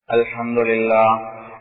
الحمد لله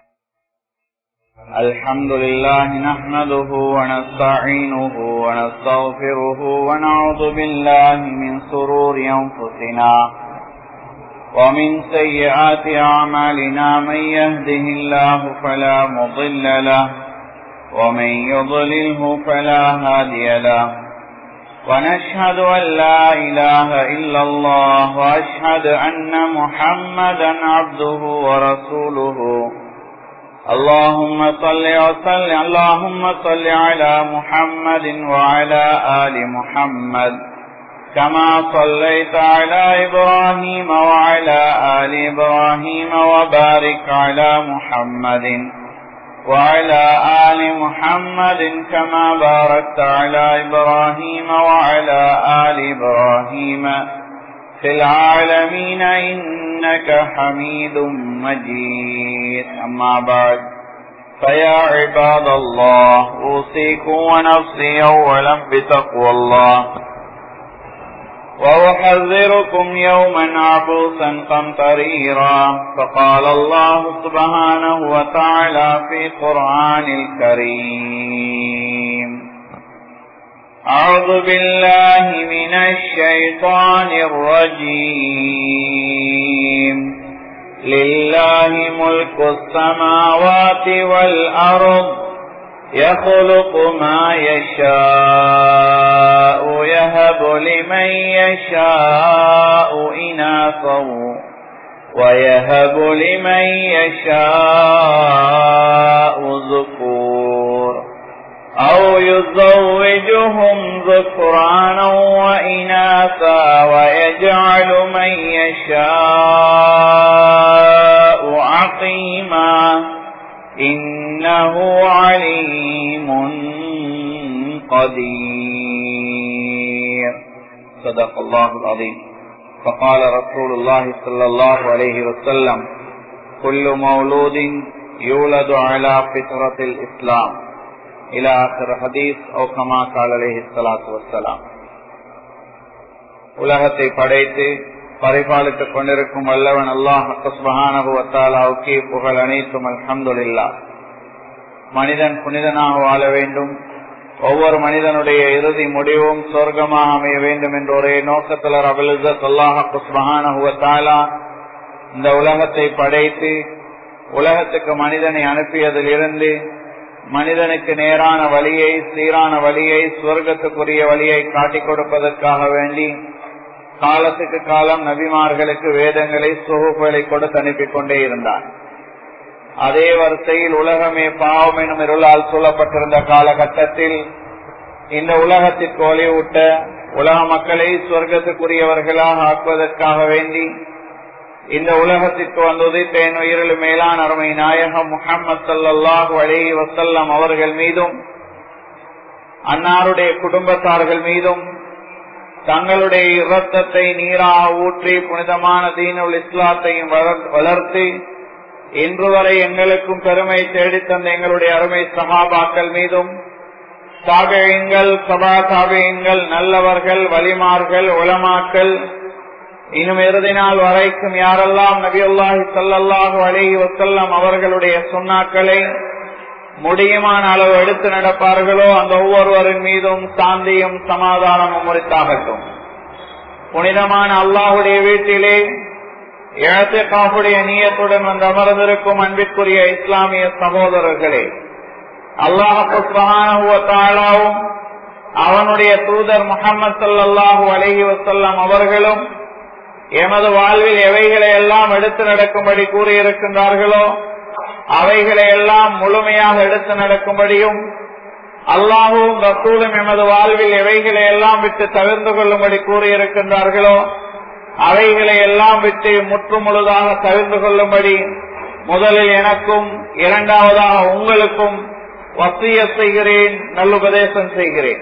الحمد لله نحمده ونستعينه ونستغفره ونعوذ بالله من سرور أنفسنا ومن سيئات أعمالنا من يهده الله فلا مضل له ومن يضلله فلا هادي له ونشهد أن لا إله إلا الله وأشهد أن محمدا عبده ورسوله اللهم صل وسلم اللهم صل على محمد وعلى آل محمد كما صليت على إبراهيم وعلى آل إبراهيم وبارك على محمد وعلى آل محمد كما باركت على إبراهيم وعلى آل إبراهيم في العالمين إنك حميد مجيد أما بعد فيا عباد الله أوصيكم ونفسي أولا بتقوى الله وأحذركم يوما عبوسا قمطريرا فقال الله سبحانه وتعالى في قرآن الكريم أعوذ بالله من الشيطان الرجيم لله ملك السماوات والأرض يخلق ما يشاء يهب لمن يشاء إناثا ويهب لمن يشاء ذكور أو يزوجهم ذكرانا وإناثا ويجعل من يشاء عقيما إنه عليم قدير صدق الله العظيم فقال رسول الله صلى الله عليه وسلم كل مولود يولد على فطرة الإسلام إلى آخر حديث أو كما قال عليه الصلاة والسلام உலகத்தை படைத்து பரிபாலித்துக் கொண்டிருக்கும் வல்லவன் அல்லாஹாலாவுக்கே புகழ் அனைத்தும் அல்ஹம்துல்லா மனிதன் புனிதனாக வாழ வேண்டும் ஒவ்வொரு மனிதனுடைய இறுதி முடிவும் சொர்க்கமாக அமைய வேண்டும் என்ற ஒரே நோக்கத்தில் அபுல்சத் அல்லாஹாலா இந்த உலகத்தை படைத்து உலகத்துக்கு மனிதனை அனுப்பியதில் இருந்து மனிதனுக்கு நேரான வழியை சீரான வழியை சுவர்க்கத்துக்குரிய வழியை காட்டிக் கொடுப்பதற்காக வேண்டி காலத்துக்கு காலம் நபிமார்களுக்கு வேதங்களை சுகுப்புகளை கொடுத்து அனுப்பி கொண்டே இருந்தார் அதே வரிசையில் உலகமே பாவம் எனும் இருளால் சூழப்பட்டிருந்த காலகட்டத்தில் இந்த உலகத்திற்கு ஒளிவூட்ட உலக மக்களை சொர்க்கத்துக்குரியவர்களாக ஆக்குவதற்காக வேண்டி இந்த உலகத்திற்கு வந்தது தேன் உயிரில் மேலான அருமை நாயகம் முகமது சல்லாஹு அலி வசல்லம் அவர்கள் மீதும் அன்னாருடைய குடும்பத்தார்கள் மீதும் தங்களுடைய இரத்தத்தை நீராக ஊற்றி புனிதமான தீனுல் இஸ்லாத்தையும் வளர்த்து இன்று வரை எங்களுக்கும் பெருமை தேடித்தந்த எங்களுடைய அருமை சகாபாக்கள் மீதும் தாபியங்கள் சபா தாபியங்கள் நல்லவர்கள் வலிமார்கள் உலமாக்கள் இன்னும் இறுதி நாள் வரைக்கும் யாரெல்லாம் நபி அல்லாஹி சல்லாஹூ அலஹி வசல்லம் அவர்களுடைய சுண்ணாக்களை முடியுமான அளவு எடுத்து நடப்பார்களோ அந்த ஒவ்வொருவரின் மீதும் சாந்தியும் சமாதானமும் முறித்தாகட்டும் புனிதமான அல்லாஹுடைய வீட்டிலே இழத்து காப்புடைய நீயத்துடன் வந்து அமர்ந்திருக்கும் அன்பிற்குரிய இஸ்லாமிய சகோதரர்களே அல்லாஹாவும் அவனுடைய தூதர் முகமது சல்லாஹூ அலஹி வசல்லம் அவர்களும் எமது வாழ்வில் எவைகளை எல்லாம் எடுத்து நடக்கும்படி கூறியிருக்கின்றார்களோ அவைகளை எல்லாம் முழுமையாக எடுத்து நடக்கும்படியும் அல்லாஹும் ரசூலும் எமது வாழ்வில் எவைகளை எல்லாம் விட்டு தவிர்த்து கொள்ளும்படி கூறியிருக்கின்றார்களோ அவைகளை எல்லாம் விட்டு முற்று முழுதாக தவிர்த்து கொள்ளும்படி முதலில் எனக்கும் இரண்டாவதாக உங்களுக்கும் வசிய செய்கிறேன் நல்லுபதேசம் செய்கிறேன்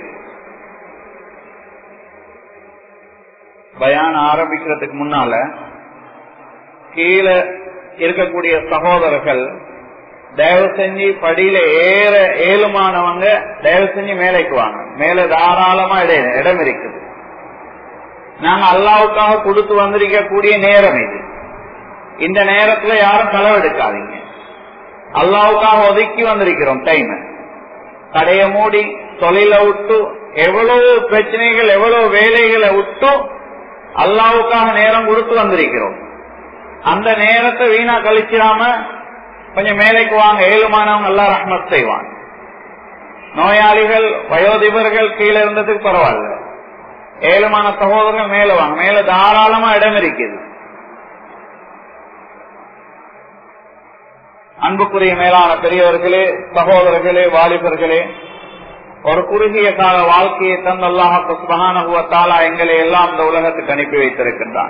பயான ஆரம்பிக்கிறதுக்கு முன்னால கீழே இருக்கக்கூடிய சகோதரர்கள் தயவு செஞ்சு படியில ஏற ஏழுமானவங்க தயவு செஞ்சு மேலைக்கு வாங்க மேல தாராளமா இடம் இடம் இருக்குது நாங்க அல்லாவுக்காக கொடுத்து வந்திருக்கக்கூடிய நேரம் இது இந்த நேரத்துல யாரும் களவெடுக்காதீங்க அல்லாவுக்காக ஒதுக்கி வந்திருக்கிறோம் டைம் கடைய மூடி தொழில விட்டு எவ்வளவு பிரச்சனைகள் எவ்வளவு வேலைகளை விட்டு அல்லாவுக்காக நேரம் கொடுத்து வந்திருக்கிறோம் அந்த நேரத்தை வீணா கழிச்சிடாம கொஞ்சம் மேலைக்கு வாங்க ஏழுமானவங்க எல்லாம் ரஹ்மத் செய்வாங்க நோயாளிகள் வயோதிபர்கள் கீழே இருந்ததுக்கு பரவாயில்ல ஏழுமான சகோதரர்கள் மேல வாங்க மேல தாராளமா இடம் இருக்குது அன்புக்குரிய மேலான பெரியவர்களே சகோதரர்களே வாலிபர்களே ஒரு குறுகிய கால வாழ்க்கையை தந்தல்லாஹு சுபகானுவத்தாலா எங்களை எல்லாம் இந்த உலகத்துக்கு அனுப்பி வைத்திருக்கின்றான்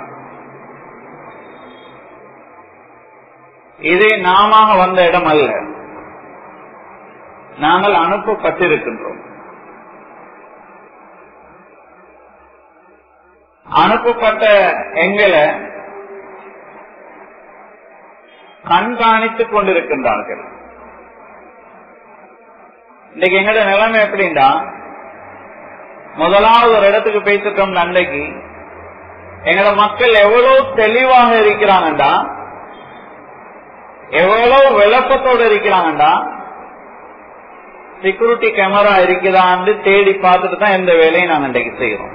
இது நாம வந்த இடம் அல்ல நாங்கள் அனுப்பப்பட்டிருக்கின்றோம் அனுப்பப்பட்ட எங்களை கண்காணித்துக் கொண்டிருக்கின்றார்கள் இன்னைக்கு எங்கட நிலைமை எப்படின்னா முதலாவது ஒரு இடத்துக்கு பேசிட்டோம் அன்றைக்கு எங்கட மக்கள் எவ்வளவு தெளிவாக இருக்கிறாங்கண்டா எவ்வளவு விளப்பத்தோடு இருக்கிறாங்கண்டா செக்யூரிட்டி கேமரா இருக்குதான்னு தேடி பார்த்துட்டு தான் எந்த வேலையும் நாங்க இன்றைக்கு செய்யறோம்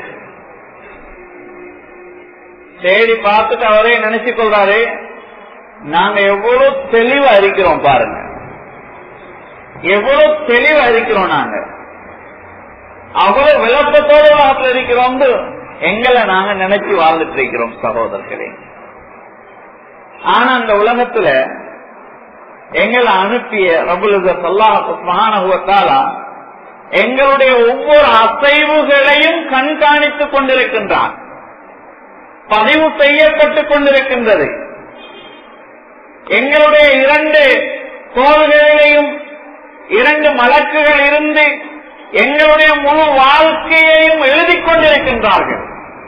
தேடி பார்த்துட்டு அவரே நினைச்சு கொள்றாரு நாங்க எவ்வளவு தெளிவா இருக்கிறோம் பாருங்க எவ்வளவு தெளிவா இருக்கிறோம் நாங்க அவ்வளவு விளப்பத்தோடு வாழ்க்கை இருக்கிறோம் எங்களை நாங்க நினைச்சு வாழ்ந்துட்டு இருக்கிறோம் சகோதரர்களே ஆனா அந்த உலகத்துல எங்களை அனுப்பிய ரபுல்லாஹாலா எங்களுடைய ஒவ்வொரு அசைவுகளையும் கண்காணித்துக் கொண்டிருக்கின்றான் பதிவு செய்யப்பட்டுக் கொண்டிருக்கின்றது எங்களுடைய இரண்டு தோள்களிலையும் இரண்டு மலக்குகள் இருந்து எங்களுடைய முழு வாழ்க்கையையும் எழுதி கொண்டிருக்கின்றார்கள்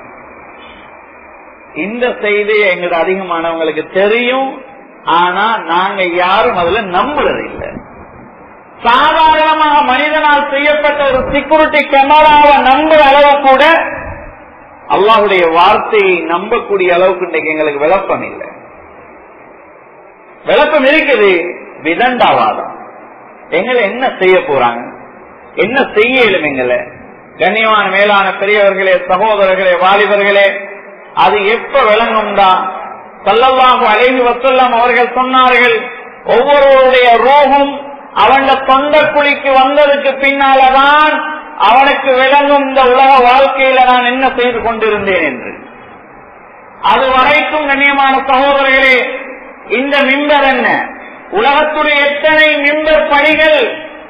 இந்த செய்தி எங்களுக்கு அதிகமானவங்களுக்கு தெரியும் ஆனா நாங்க யாரும் அதுல நம்புறது இல்லை சாதாரணமாக மனிதனால் செய்யப்பட்ட ஒரு செக்யூரிட்டி கேமராவை நம்புற அளவு கூட அல்லாஹுடைய வார்த்தையை நம்பக்கூடிய அளவுக்கு இன்றைக்கு எங்களுக்கு விளப்பம் இல்லை விளப்பம் இருக்குது விதண்டாவாதம் எங்களை என்ன செய்ய போறாங்க என்ன செய்யலும் எங்களை கண்ணியமான மேலான பெரியவர்களே சகோதரர்களே வாலிபர்களே அது எப்ப விளங்கும்டா சல்லல்லாஹு அலைஹி வசல்லம் அவர்கள் சொன்னார்கள் ஒவ்வொருவருடைய ரோகம் அவன் தொண்ட குழிக்கு வந்ததுக்கு பின்னாலதான் அவனுக்கு விளங்கும் இந்த உலக வாழ்க்கையில நான் என்ன செய்து கொண்டிருந்தேன் என்று அது வரைக்கும் கண்ணியமான சகோதரர்களே இந்த மிம்பர் என்ன உலகத்துடைய எத்தனை மிம்பர் பணிகள்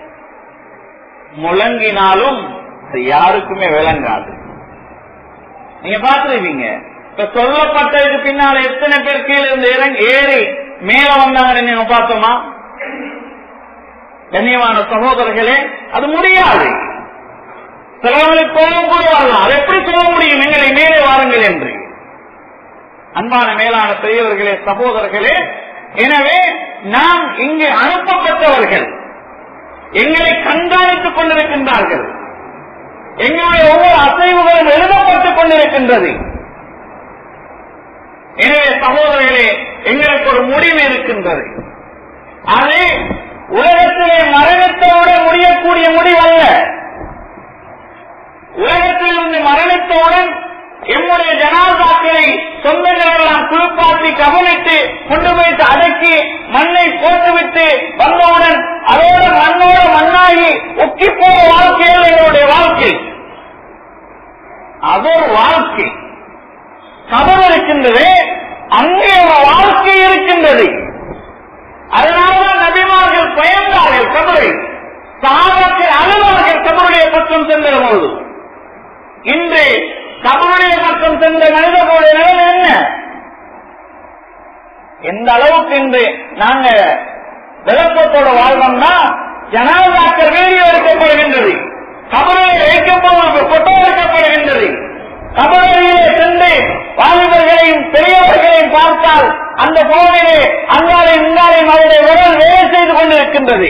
முழங்கினாலும் அது யாருக்குமே விளங்காது நீங்க பாத்துருவீங்க இப்ப சொல்லப்பட்டதுக்கு பின்னால எத்தனை பேர் கீழே இருந்து இறங்கி ஏறி மேல வந்தாங்கன்னு நீங்க பார்த்தோமா கண்ணியமான சகோதரர்களே அது முடியாது சிலவங்களுக்கு கோபம் கூட வரலாம் அது எப்படி சொல்ல முடியும் எங்களை மேலே வாருங்கள் என்று அன்பான மேலான பெரியவர்களே சகோதரர்களே எனவே நாம் இங்கு அனுப்பப்பட்டவர்கள் எங்களை கண்காணித்துக் கொண்டிருக்கின்றார்கள் எங்களுடைய ஒவ்வொரு அசைவுகளும் எழுதப்பட்டுக் கொண்டிருக்கின்றது எனவே சகோதரர்களே எங்களுக்கு ஒரு முடிவு இருக்கின்றது அது உலகத்திலே மரணத்தோடு முடியக்கூடிய முடிவல்ல உலகத்திலிருந்து மரணத்தோடன் எம்முடைய ஜனாதாக்களை சொந்தங்கள் எல்லாம் குளிப்பாட்டி கவனித்து கொண்டு போயிட்டு அடக்கி மண்ணை போட்டுவிட்டு வந்தவுடன் அதோட மண்ணோட மண்ணாகி ஒக்கி போற வாழ்க்கையில் எங்களுடைய வாழ்க்கை அது ஒரு வாழ்க்கை கபர் இருக்கின்றது அங்கே ஒரு வாழ்க்கை இருக்கின்றது அதனால்தான் நபிமார்கள் பயந்தார்கள் கபரை சாதத்தில் அழுவார்கள் கபருடைய பக்கம் சென்ற போது இன்று கபருடைய பக்கம் சென்ற மனிதர்களுடைய நிலைமை என்ன எந்த அளவுக்கு இன்று நாங்க விளக்கத்தோட வாழ்ந்தோம்னா ஜனாதாக்கள் வீடியோ எடுக்கப்படுகின்றது கபரையில் வைக்கப்படுவது கொட்டோ எடுக்கப்படுகின்றது கபரையிலே சென்று வாலிபர்களையும் பெரியவர்களையும் பார்த்தால் அந்த போனிலே அங்காலையும் இங்காலையும் அவருடைய உடல் வேலை செய்து கொண்டிருக்கின்றது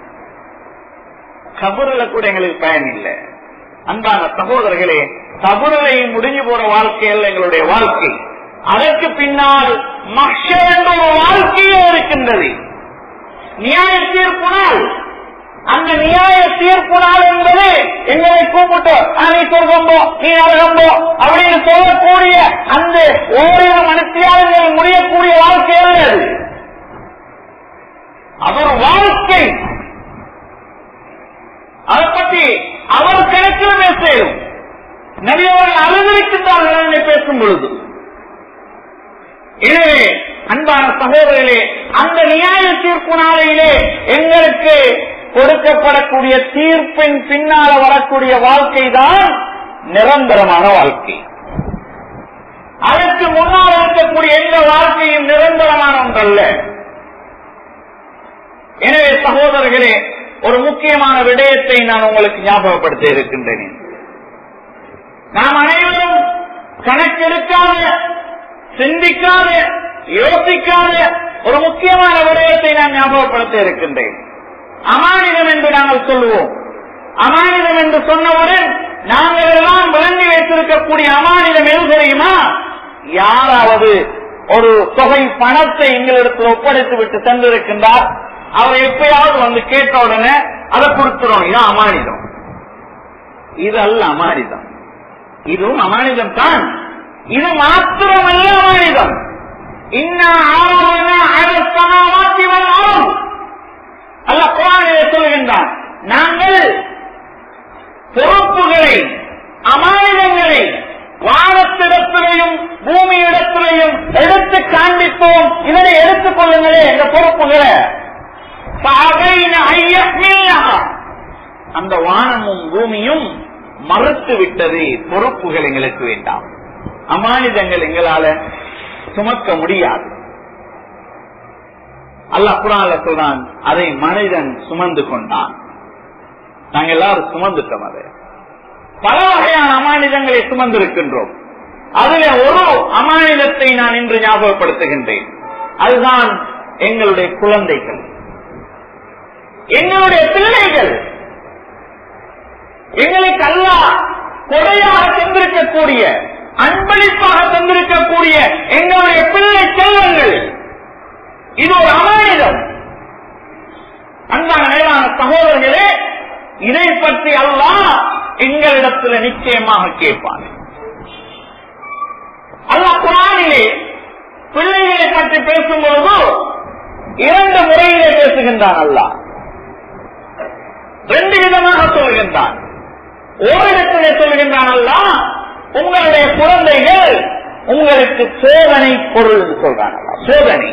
கபருல கூட எங்களுக்கு பயன் இல்லை அன்பான சகோதரர்களே கபருலையும் முடிஞ்சு போற வாழ்க்கையில் எங்களுடைய வாழ்க்கை அதற்கு பின்னால் மக்ஷர் என்ற ஒரு வாழ்க்கையே இருக்கின்றது நியாய தீர்ப்பு நாள் அந்த நியாய தீர்ப்பு நாள் என்பது எங்களை கூப்பிட்டு "ஆ, நீ சொர்க்கம் போ நீ நரகம் போ அப்படின்னு சொல்லக்கூடிய அந்த ஓரிரு மனத்தியாளர்கள் முடியக்கூடிய வாழ்க்கை அல்ல அது அது ஒரு வாழ்க்கை அதை பற்றி அவர் கணக்கில் பேசும் நபியவர்கள் அழுதிருக்கின்றார்கள் என்னை பேசும் பொழுது எனவே அன்பான சகோதரர்களே அந்த நியாய தீர்ப்பு நாளையிலே எங்களுக்கு கொடுக்கப்படக்கூடிய தீர்ப்பின் பின்னால வரக்கூடிய வாழ்க்கை தான் நிரந்தரமான வாழ்க்கை அதற்கு முன்னால் இருக்கக்கூடிய எந்த வாழ்க்கையும் நிரந்தரமான ஒன்றல்ல எனவே சகோதரர்களே ஒரு முக்கியமான விடயத்தை நான் உங்களுக்கு ஞாபகப்படுத்த இருக்கின்றேன் நாம் அனைவரும் கணக்கெடுக்காத சிந்திக்காத யோசிக்காத ஒரு முக்கியமான விடயத்தை நான் ஞாபகப்படுத்த இருக்கின்றேன் அமானிதம் என்று நாங்கள் சொல்லுவோம் அமானிதம் என்று சொன்னவுடன் நாங்கள் எல்லாம் விளங்கி வைத்திருக்கக்கூடிய அமானிதம் எது தெரியுமா யாராவது ஒரு தொகை பணத்தை எங்களிடத்தில் ஒப்படைத்து விட்டு சென்றிருக்கின்றார் அவர் எப்பயாவது வந்து கேட்ட உடனே அதை கொடுத்துரும் இது அமானிதம் இது அல்ல அமானிதம் இதுவும் அமானிதம் தான் இது மாத்திரமல்ல அமானிதம் இன்னா ஆரோனா அரசமாத்தி வந்தாலும் அல்ல குரானிலே சொல்கின்றான் நாங்கள் பொறுப்புகளை அமானிதங்களை வானத்திடத்திலையும் பூமி இடத்திலையும் எடுத்து காண்பிப்போம் இதனை எடுத்துக் கொள்ளுங்களே இந்த பொறுப்புகளை فأبين أن يحملنها. அந்த வானமும் பூமியும் மறுத்து விட்டது பொறுப்புகள் எங்களுக்கு வேண்டாம் அமானிதங்கள் எங்களால சுமக்க முடியாது அல்லாஹ் குரான்ல சொல்றான் அதை மனிதன் சுமந்து கொண்டான் நாங்க எல்லாரும் சுமந்துட்டோம் அதை பல வகையான அமானிதங்களை சுமந்திருக்கின்றோம் அதுல ஒரு அமானிதத்தை நான் இன்று ஞாபகப்படுத்துகின்றேன் அதுதான் எங்களுடைய குழந்தைகள் எங்களுடைய பிள்ளைகள் எங்களுக்கு அல்லா கொடையாக தந்திருக்கக்கூடிய அன்பளிப்பாக தந்திருக்கக்கூடிய எங்களுடைய பிள்ளை செல்வங்கள் இது ஒரு அமானிதம் அன்பான மேலான சகோதரர்களே இதை பற்றி அல்லாஹ் எங்களிடத்தில் நிச்சயமாக கேட்பான் அல்லாஹ் குரானிலே பிள்ளைகளை பற்றி பேசும் பொழுது இரண்டு முறையிலே பேசுகின்றான் அல்லாஹ் ரெண்டு விதமாக சொல்கின்றான் ஓரிடத்திலே சொல்கின்றான் அல்லாஹ் உங்களுடைய குழந்தைகள் உங்களுக்கு சோதனை பொருள் என்று சொல்றான் அல்லாஹ் சோதனை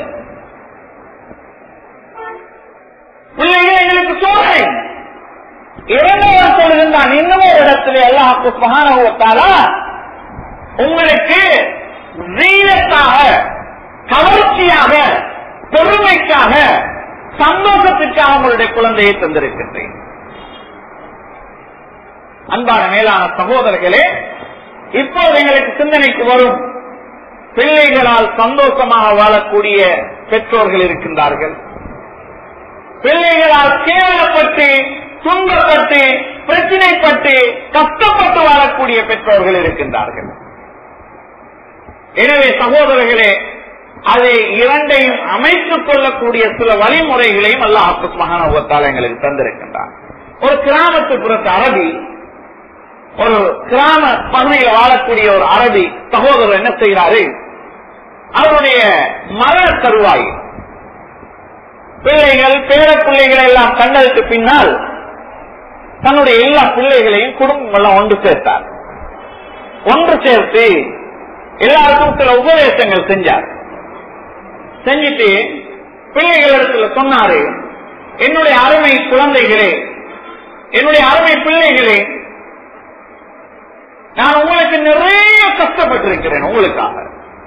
பிள்ளைகள் எங்களுக்கு சோதனை இரண்டாவது சொல்கின்றான் இன்னும் ஒரு இடத்திலே அல்லாஹுக்கு மகானவத்தாலா உங்களுக்கு வீரத்தாக கவர்ச்சியாக பெருமைக்காக சந்தோஷத்திற்காக உங்களுடைய குழந்தையை தந்திருக்கின்றேன் அன்பான மேலான சகோதரர்களே இப்போது எங்களுக்கு சிந்தனைக்கு வரும் பிள்ளைகளால் சந்தோஷமாக வாழக்கூடிய பெற்றோர்கள் இருக்கின்றார்கள் பிள்ளைகளால் கேவலப்பட்டு துன்பப்பட்டு பிரச்சினைப்பட்டு கஷ்டப்பட்டு வாழக்கூடிய பெற்றோர்கள் இருக்கின்றார்கள் எனவே சகோதரர்களே அதை இரண்டையும் அமைத்துக் கொள்ளக்கூடிய சில வழிமுறைகளையும் அல்லாஹ் மகானவத்தால் எங்களுக்கு தந்திருக்கின்றார் ஒரு கிராமத்துப்புறத்து அரபி ஒரு கிராம பகுதியில் வாழக்கூடிய ஒரு அரபி சகோதரர் என்ன செய்கிறாரு அவருடைய மரண தருவாய் பிள்ளைகள் பேர பிள்ளைகள் எல்லாம் கண்டதுக்கு பின்னால் தன்னுடைய எல்லா பிள்ளைகளையும் குடும்பம் எல்லாம் ஒன்று சேர்த்தார் ஒன்று சேர்த்து எல்லாருக்கும் சில உபதேசங்கள் செஞ்சார் செஞ்சுட்டு பிள்ளைகளிடத்துல சொன்னாரு என்னுடைய அருமை குழந்தைகளே என்னுடைய அருமை பிள்ளைகளே நான் உங்களுக்கு நிறைய கஷ்டப்பட்டிருக்கிறேன் உங்களுக்காக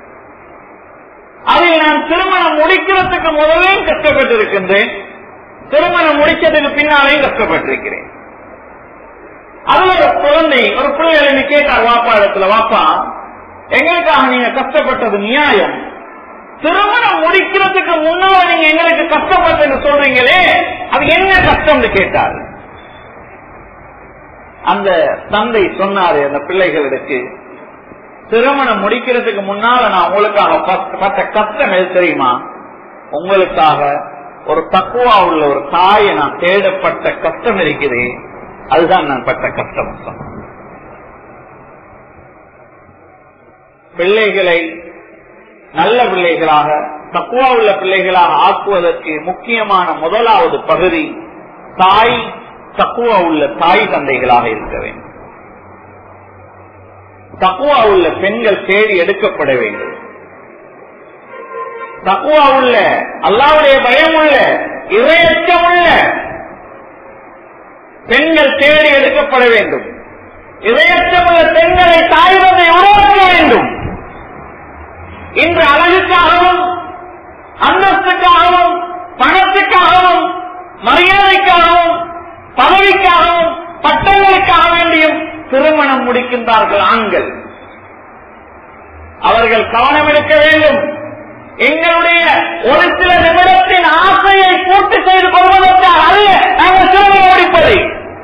அதில் நான் திருமணம் முடிக்கிறதுக்கு முதலே கஷ்டப்பட்டிருக்கின்றேன் திருமணம் முடிச்சதுக்கு பின்னாலேயும் கஷ்டப்பட்டிருக்கிறேன் அதுல ஒரு குழந்தை ஒரு பிள்ளைகளை கேட்டார் வாப்பா இடத்துல வாப்பா எங்களுக்காக நீங்க கஷ்டப்பட்டது நியாயம் திருமணம் முடிக்கிறதுக்கு முன்னால நீங்க எங்களுக்கு கஷ்டப்பட்டு சொல்றீங்களே அது என்ன கஷ்டம்னு கேட்டார் அந்த தந்தை சொன்னாரு அந்த பிள்ளைகளுக்கு திருமணம் முடிக்கிறதுக்கு முன்னால நான் உங்களுக்காக பட்ட- பட்ட கஷ்டம் எது தெரியுமா உங்களுக்காக ஒரு தக்குவா உள்ள ஒரு தாயை நான் தேடப்பட்ட கஷ்டம் இருக்குது அதுதான் நான் பட்ட கஷ்டம் சொன்னேன். பிள்ளைகளை நல்ல பிள்ளைகளாக தக்குவா உள்ள பிள்ளைகளாக ஆக்குவதற்கு முக்கியமான முதலாவது பகுதி தாய் தக்குவா உள்ள தாய் தந்தைகளாக இருக்க வேண்டும் தக்குவா உள்ள பெண்கள் தேடி எடுக்கப்பட வேண்டும் தக்குவா உள்ள அல்லாவுடைய பயம் உள்ள இறையச்சம் உள்ள பெண்கள் தேடி எடுக்கப்பட வேண்டும் இறையச்சம் உள்ள பெண்களை தாய் தந்தை உருவாக்க வேண்டும் இன்று அழகுக்காகவும் அந்தஸ்துக்காகவும் பணத்துக்காகவும் மரியாதைக்காகவும் பதவிக்காகவும் பட்டங்களுக்காக வேண்டியும் திருமணம் முடிக்கின்றார்கள் ஆண்கள் அவர்கள் கவனம் எடுக்க வேண்டும் எங்களுடைய ஒரு சில நிமிடத்தின் ஆசையை பூர்த்தி செய்து கொள்வதற்காக அல்ல நாங்கள் திருமணம் முடிப்பதை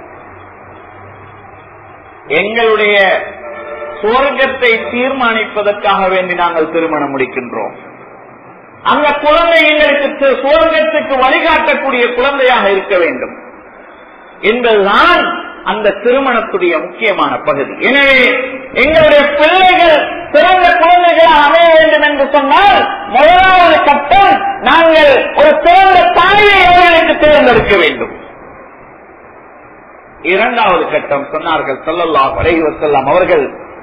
எங்களுடைய சுவர்க்கத்தை தீர்மானிப்பதற்காக வேண்டி நாங்கள் திருமணம் முடிக்கின்றோம் அந்த குழந்தை எங்களுக்கு தி- சுவர்க்கத்துக்கு வழிகாட்டக்கூடிய குழந்தையாக இருக்க வேண்டும் என்பதுதான் அந்த திருமணத்துடைய முக்கியமான பகுதி எனவே எங்களுடைய பிள்ளைகள் சிறந்த குழந்தைகளாக அமைய வேண்டும் என்று சொன்னால் முதலாவது கட்டம் நாங்கள் ஒரு சிறந்த தாயை அவர்களுக்கு தேர்ந்தெடுக்க வேண்டும் இரண்டாவது கட்டம் சொன்னார்கள் சொல்லல்லாஹ் அலைஹி வஸல்லம் அவர்கள்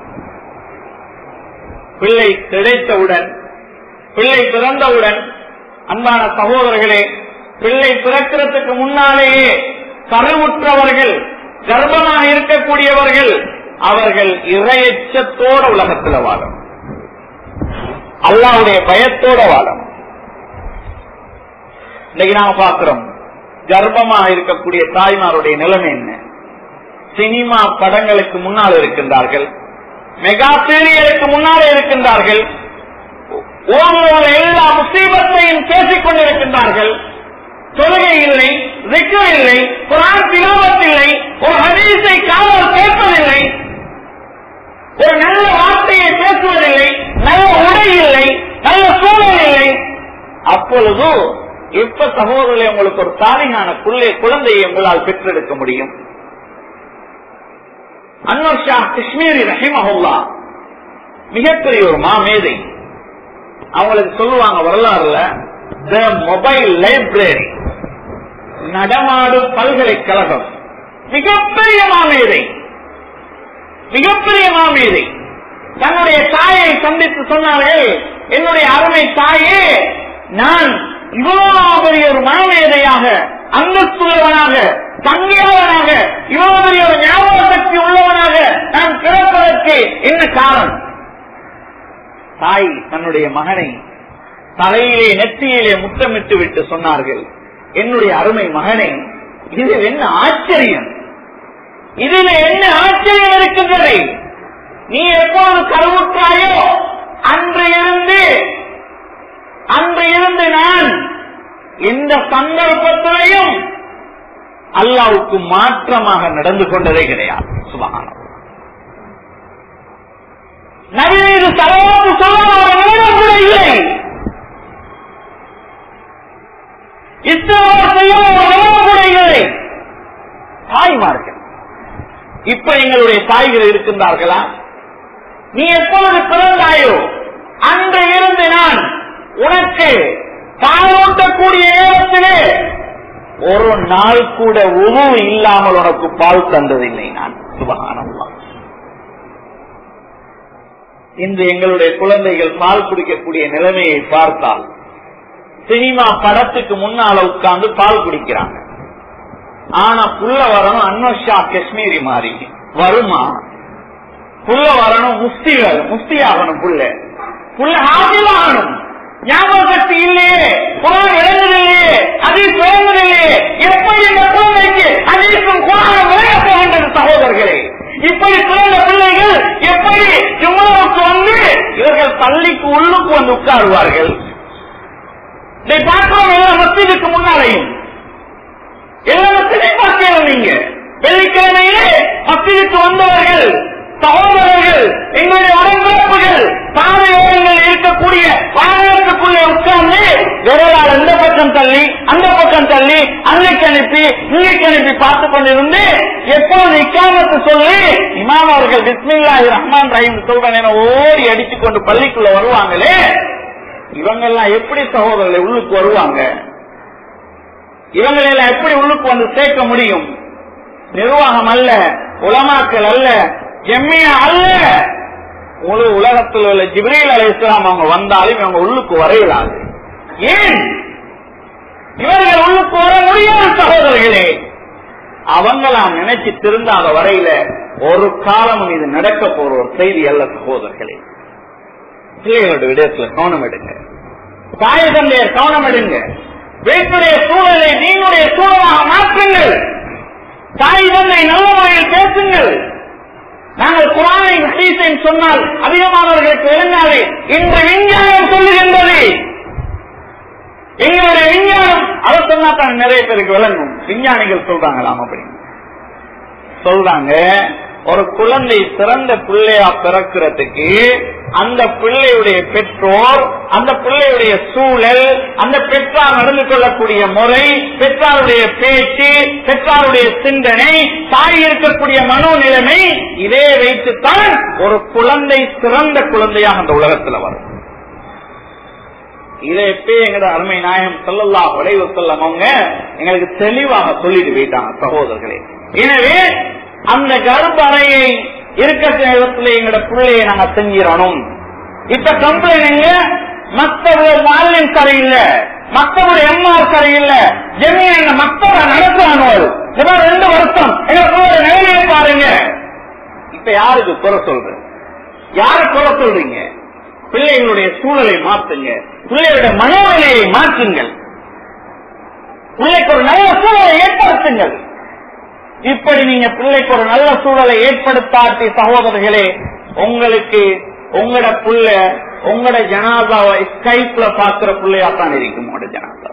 பிள்ளை கிடைத்தவுடன் பிள்ளை பிறந்தவுடன் அன்பான சகோதரர்களே பிள்ளை பிறக்கிறதுக்கு முன்னாலேயே கருவுற்றவர்கள் கர்ப்பமாக இருக்கக்கூடியவர்கள் அவர்கள் இரையச்சத்தோட உலகத்தில் வாழும் அல்லாவுடைய பயத்தோட வாழும் இன்னைக்கு நாம பார்க்கிறோம் கர்ப்பமாக இருக்கக்கூடிய தாய்மாருடைய நிலைமை என்ன சினிமா படங்களுக்கு முன்னால் இருக்கின்றார்கள் மெகா சீரியலுக்கு முன்னாலே இருக்கின்றார்கள் ஓடுற எல்லா முசீபத்தையும் பேசிக் கொண்டிருக்கின்றார்கள் தொழுகை இல்லை திக்கு இல்லை குரான் திலாவத் இல்லை ஒரு ஹதீஸை காவல் கேட்பதில்லை ஒரு நல்ல வார்த்தையை பேசுவதில்லை நல்ல உடை இல்லை நல்ல சூழல் இல்லை அப்பொழுது இப்ப சகோதரர்களே உங்களுக்கு ஒரு தாலிகான குள்ளே குழந்தையை உங்களால் பெற்றெடுக்க முடியும் அன்வர் ஷா காஷ்மீரி ரஹிமஹுல்லா மிகப்பெரிய ஒரு மாமேதை அவங்களுக்கு சொல்லுவாங்க வரலாறுல த மொபைல் லைப்ரரி நடமாடும் பல்கலைக்கழகம் மிகப்பெரிய மாமேதை மிகப்பெரிய மாமேதை தன்னுடைய தாயை சந்தித்து சொன்னார்கள் என்னுடைய அருமை தாயே நான் இவ்வளவு பெரிய ஒரு மாமேதையாக அந்தஸ்துள்ளவனாக தங்கியவனாக இவ்வளவு பெரிய ஒரு ஞாபக சக்தி உள்ளவனாக நான் பிறப்பதற்கு என்ன காரணம் தாய் தன்னுடைய மகனை தலையிலே நெத்தியிலே முத்தமிட்டு விட்டு சொன்னார்கள் என்னுடைய அருமை மகனே இது என்ன ஆச்சரியம் இதில் என்ன ஆச்சரியம் இருக்கின்றது நீ எப்போது கருவுற்றாயோ அன்று இருந்து அன்று இருந்து நான் எந்த சந்தர்ப்பத்திலையும் அல்லாவுக்கு மாற்றமாக நடந்து கொண்டதே கிடையாது சுபகானம் நவீன தலைவருக்கு சொல்ல நேரம் கூட இல்லை இஸ்லாம செய்ய ஒரு நேரம் கூட இல்லை தாய்மார்கள் இப்ப எங்களுடைய தாய்கள் இருக்கின்றார்களா நீ எப்பொழுது பிறந்தாயோ அன்று இருந்து நான் உனக்கு பாலூட்டக்கூடிய நேரத்திலே ஒரு நாள் கூட உணவு இல்லாமல் உனக்கு பால் தந்ததில்லை நான் சுபகானம்லாம் இன்று எங்களுடைய குழந்தைகள் பால் குடிக்கக்கூடிய நிலைமையை பார்த்தால் சினிமா படத்துக்கு முன்னால உட்கார்ந்து பால் குடிக்கிறாங்க ஆனா புள்ள வரணும் அன்வஷா காஷ்மீரி மாதிரி வருமா புள்ள வரணும் முஃப்தி வரும் முஃப்தி ஆகணும் புள்ள புள்ள ஹாஜில் ஆகணும் ஞாபக சக்தி இல்லையே குரான் விளங்குதில்லையே அதை விளங்குதில்லையே எப்படி இந்த குழந்தைக்கு அதற்கும் குரான் விளங்க போகின்றது சகோதரர்களே இப்படி பிறந்த பிள்ளைகள் எப்படி ஜும்மாவுக்கு வந்து இவர்கள் பள்ளிக்கு உள்ளுக்கு வந்து உட்காருவார்கள் இதை பார்க்கிறோம் எல்லா மத்தியதுக்கு முன்னாலேயும் எல்லா மத்தியதையும் பார்க்கிறோம் நீங்க வெள்ளிக்கிழமையிலே மத்தியதுக்கு வந்தவர்கள் சகோதரர்கள் எங்களுடைய உடன்பிறப்புகள் பாதையோரங்கள் இருக்கக்கூடிய வாகனத்துக்குள்ளே உட்கார்ந்து விரலால் இந்த பக்கம் தள்ளி அந்த பக்கம் தள்ளி அன்னைக்கு அனுப்பி இன்றைக்கு அனுப்பி பார்த்து கொண்டிருந்து எப்பொழுது இக்காமத்து சொல்லி இமாம் அவர்கள் பிஸ்மில்லாஹி ரஹ்மான் ரஹீம் சொல்றேன் ஓடி அடித்துக் கொண்டு பள்ளிக்குள்ள வருவாங்களே இவங்க எல்லாம் எப்படி சகோதரர்களை உள்ளுக்கு வருவாங்க இவங்களை எல்லாம் எப்படி உள்ளுக்கு வந்து சேர்க்க முடியும் நிர்வாகம் அல்ல உலமாக்கள் அல்ல ஜெம்மியா அல்ல முழு உலகத்தில் உள்ள ஜிப்ரீல் அலை இஸ்லாம் அவங்க வந்தாலும் இவங்க உள்ளுக்கு வரையலாது ஏன் இவர்கள் உள்ளுக்கு வர முடியாத சகோதரர்களே அவங்களாம் நினைச்சு திருந்தாத வரையில ஒரு காலம் இது நடக்க போற ஒரு செய்தி அல்ல சகோதரர்களே பிள்ளைகளோட விடயத்துல கவனம் எடுங்க தாய் தந்தையர் கவனம் எடுங்க வீட்டுடைய சூழலை நீங்களுடைய சூழலாக மாற்றுங்கள் தாய் தந்தை நல்ல முறையில் பேசுங்கள் நாங்கள் குரானை ஹதீஸை சொன்னால் அதிகமானவர்களுக்கு விளங்காது இன்று விஞ்ஞானம் சொல்லுகின்றது எங்களுடைய விஞ்ஞானம் அதை சொன்னா தான் நிறைய பேருக்கு விளங்கும் விஞ்ஞானிகள் சொல்றாங்களாம் அப்படின்னு சொல்றாங்க ஒரு குழந்தை சிறந்த பிள்ளையா பிறக்கிறதுக்கு அந்த பிள்ளையுடைய பெற்றோர் அந்த பிள்ளையுடைய சூழல் அந்த பெற்றார் நடந்து கொள்ளக்கூடிய முறை பெற்றாருடைய பேச்சு பெற்றாருடைய சிந்தனை தாய் இருக்கக்கூடிய மனோநிலைமை இதே வைத்துத்தான் ஒரு குழந்தை சிறந்த குழந்தையாக அந்த உலகத்துல வரும் இதை எப்பயே எங்கட அருமை நாயகம் சொல்லல்லா விளைவு செல்லம் அவங்க எங்களுக்கு தெளிவாக சொல்லிட்டு போயிட்டாங்க சகோதரர்களே எனவே அந்த கர்ப்பறையை இருக்க நேரத்தில் எங்கட பிள்ளையை நாங்க செஞ்சிடணும் இப்ப கம்ப்ளைண்ட் மத்தவங்க மாலின் சரியில்லை மத்தவங்க எம்ஆர் சரியில்லை ஜெமியன் மத்தவ நடத்துறாங்க இவன் ரெண்டு வருஷம் எங்க பிள்ளை நிலையை பாருங்க இப்ப யாருக்கு குறை சொல்ற யார குறை சொல்றீங்க பிள்ளைகளுடைய சூழலை மாற்றுங்க பிள்ளைகளுடைய மனோநிலையை மாற்றுங்கள் பிள்ளைக்கு ஒரு நல்ல சூழலை ஏற்படுத்துங்கள் இப்படி நீங்க பிள்ளைக்கு ஒரு நல்ல சூழலை ஏற்படுத்தாட்டி சகோதரர்களே உங்களுக்கு உங்களோட புள்ள உங்களோட ஜனாதாவை ஸ்கைப்ல பாக்குற பிள்ளையாத்தான் இருக்கும் உங்களோட ஜனாதா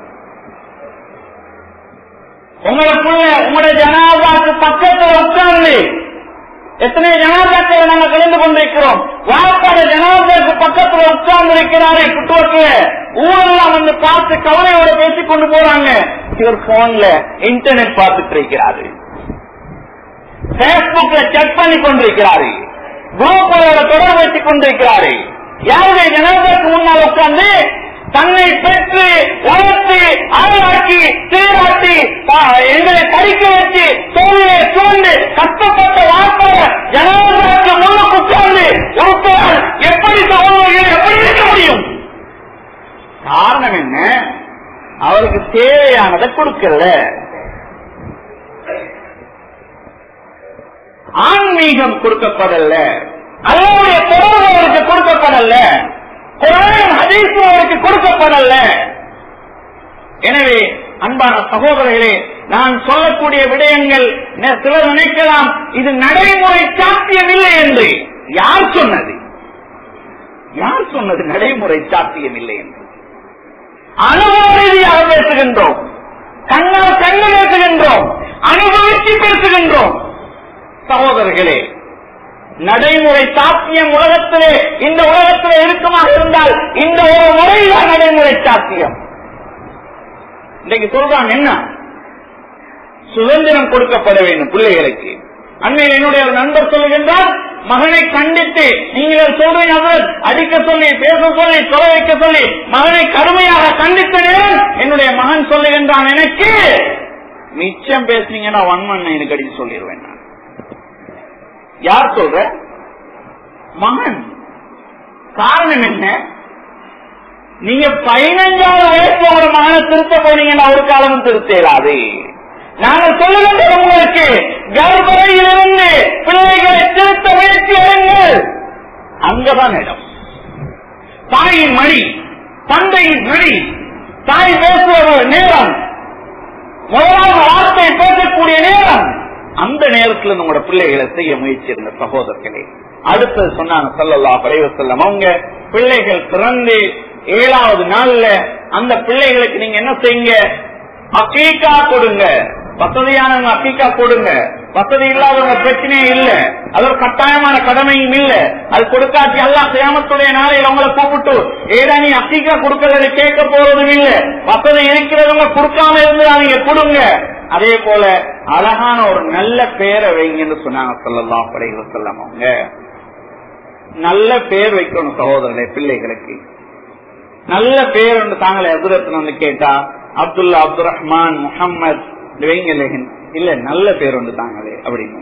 உங்களோட புள்ள உங்களோட ஜனாதாக்கு பக்கத்துல உட்கார்ந்து எத்தனை ஜனாதாக்களை நாங்க கலந்து கொண்டிருக்கிறோம் வாப்பாட ஜனாதாக்கு பக்கத்துல உட்கார்ந்து இருக்கிறாரே குட்டுவத்துல ஊரெல்லாம் வந்து பார்த்து கவலையோட பேசிக் கொண்டு போறாங்க இவர் போன்ல இன்டர்நெட் பார்த்துட்டு இருக்கிறாரு பேஸ்புக்ல செக் பண்ணி கொண்டிருக்கிறாரு குரூப்போட தொடர்பு வைத்துக் கொண்டிருக்கிறாரு யாருடைய ஜனாதாக்கு முன்னால் உட்கார்ந்து தன்னை பெற்று வளர்த்து ஆளாக்கி சீராட்டி எங்களை படிக்க வச்சு தோல்வியை சூழ்ந்து கஷ்டப்பட்ட வார்த்தை ஜனாதாக்கு முன்னுக்கு உட்கார்ந்து ஒருத்தர் எப்படி சகோதரர்கள் எப்படி இருக்க முடியும் காரணம் என்ன அவருக்கு தேவையானதை கொடுக்கல ஆன்மீகம் கொடுக்கப்படல அல்லாவுடைய தொடர்பு அவருக்கு கொடுக்கப்படல குரான் ஹதீஸ் அவருக்கு கொடுக்கப்படல எனவே அன்பான சகோதரர்களே நான் சொல்லக்கூடிய விடயங்கள் ந- சிலர் நினைக்கலாம் இது நடைமுறை சாத்தியம் இல்லை என்று யார் சொன்னது யார் சொன்னது நடைமுறை சாத்தியம் இல்லை என்று அனுபவ ரீதியாக பேசுகின்றோம் கண்ணால் கண்ணு பேசுகின்றோம் அனுபவித்து பேசுகின்றோம் சகோதரர்களே நடைமுறை சாத்தியம் உலகத்திலே இந்த உலகத்திலே இருக்குமாக இருந்தால் இந்த ஒரு முறைதான் நடைமுறை சாத்தியம் இன்னைக்கு சொல்றாங்க என்ன சுதந்திரம் கொடுக்கப்பட வேண்டும் பிள்ளைகளுக்கு அண்மையில் என்னுடைய ஒரு நண்பர் சொல்லுகின்றார் மகனை கண்டித்து நீங்கள் சொல்றீங்க அவர் அடிக்க சொல்லி பேச சொல்லி சொல்ல வைக்க சொல்லி மகனை கடுமையாக கண்டித்த நேரம் என்னுடைய மகன் சொல்லுகின்றான் எனக்கு மிச்சம் பேசுனீங்கன்னா வன்மன் எனக்கு அடிக்க சொல்லிடுவேன் நான் யார் சொல்ற மகன் காரணம் என்ன நீங்க பதினஞ்சாவது வயசுல ஒரு மகனை திருத்த போனீங்கன்னா ஒரு காலமும் திருத்த இயலாது நாங்க சொல்லுகின்ற உங்களுக்கு கர்ப்பறையிலிருந்து பிள்ளைகளை திருத்த முயற்சி எடுங்கள் அங்கதான் இடம் தாயின் மணி தந்தையின் மணி தாய் பேசுவது நேரம் முதலாவது வார்த்தை பேசக்கூடிய நேரம் அந்த நேரத்தில் உங்களோட பிள்ளைகளை செய்ய முயற்சி இருந்த சகோதரர்களே அடுத்தது சொன்னாங்க சல்லல்லா படைவ செல்லம் அவங்க பிள்ளைகள் பிறந்து ஏழாவது நாள்ல அந்த பிள்ளைகளுக்கு நீங்க என்ன செய்யுங்க அக்கீக்கா கொடுங்க வசதியானவங்க அக்கீக்கா கொடுங்க வசதி இல்லாதவங்க பிரச்சனையே இல்ல அது ஒரு கட்டாயமான கடமையும் இல்ல அது கொடுக்காட்டி அல்லா கியாமத்துடைய நாளையில் அவங்கள கூப்பிட்டு ஏதா நீ அக்கீக்கா கொடுக்கறது கேட்க போறதும் இல்ல வசதி இருக்கிறவங்க கொடுக்காம இருந்து நீங்க கொடுங்க அதே போல அழகான ஒரு நல்ல பேரை வைங்கன்னு சொன்னாங்க சொல்லலாம் படைகள் சொல்லாம அவங்க நல்ல பேர் வைக்கணும் சகோதரர்களே பிள்ளைகளுக்கு நல்ல பேர் ஒன்று தாங்களே அபுரத்தின் வந்து கேட்டா அப்துல்லா அப்துல் ரஹ்மான் முகம்மது வைங்கலேகன் இல்ல நல்ல பேர் ஒன்று தாங்களே அப்படின்னு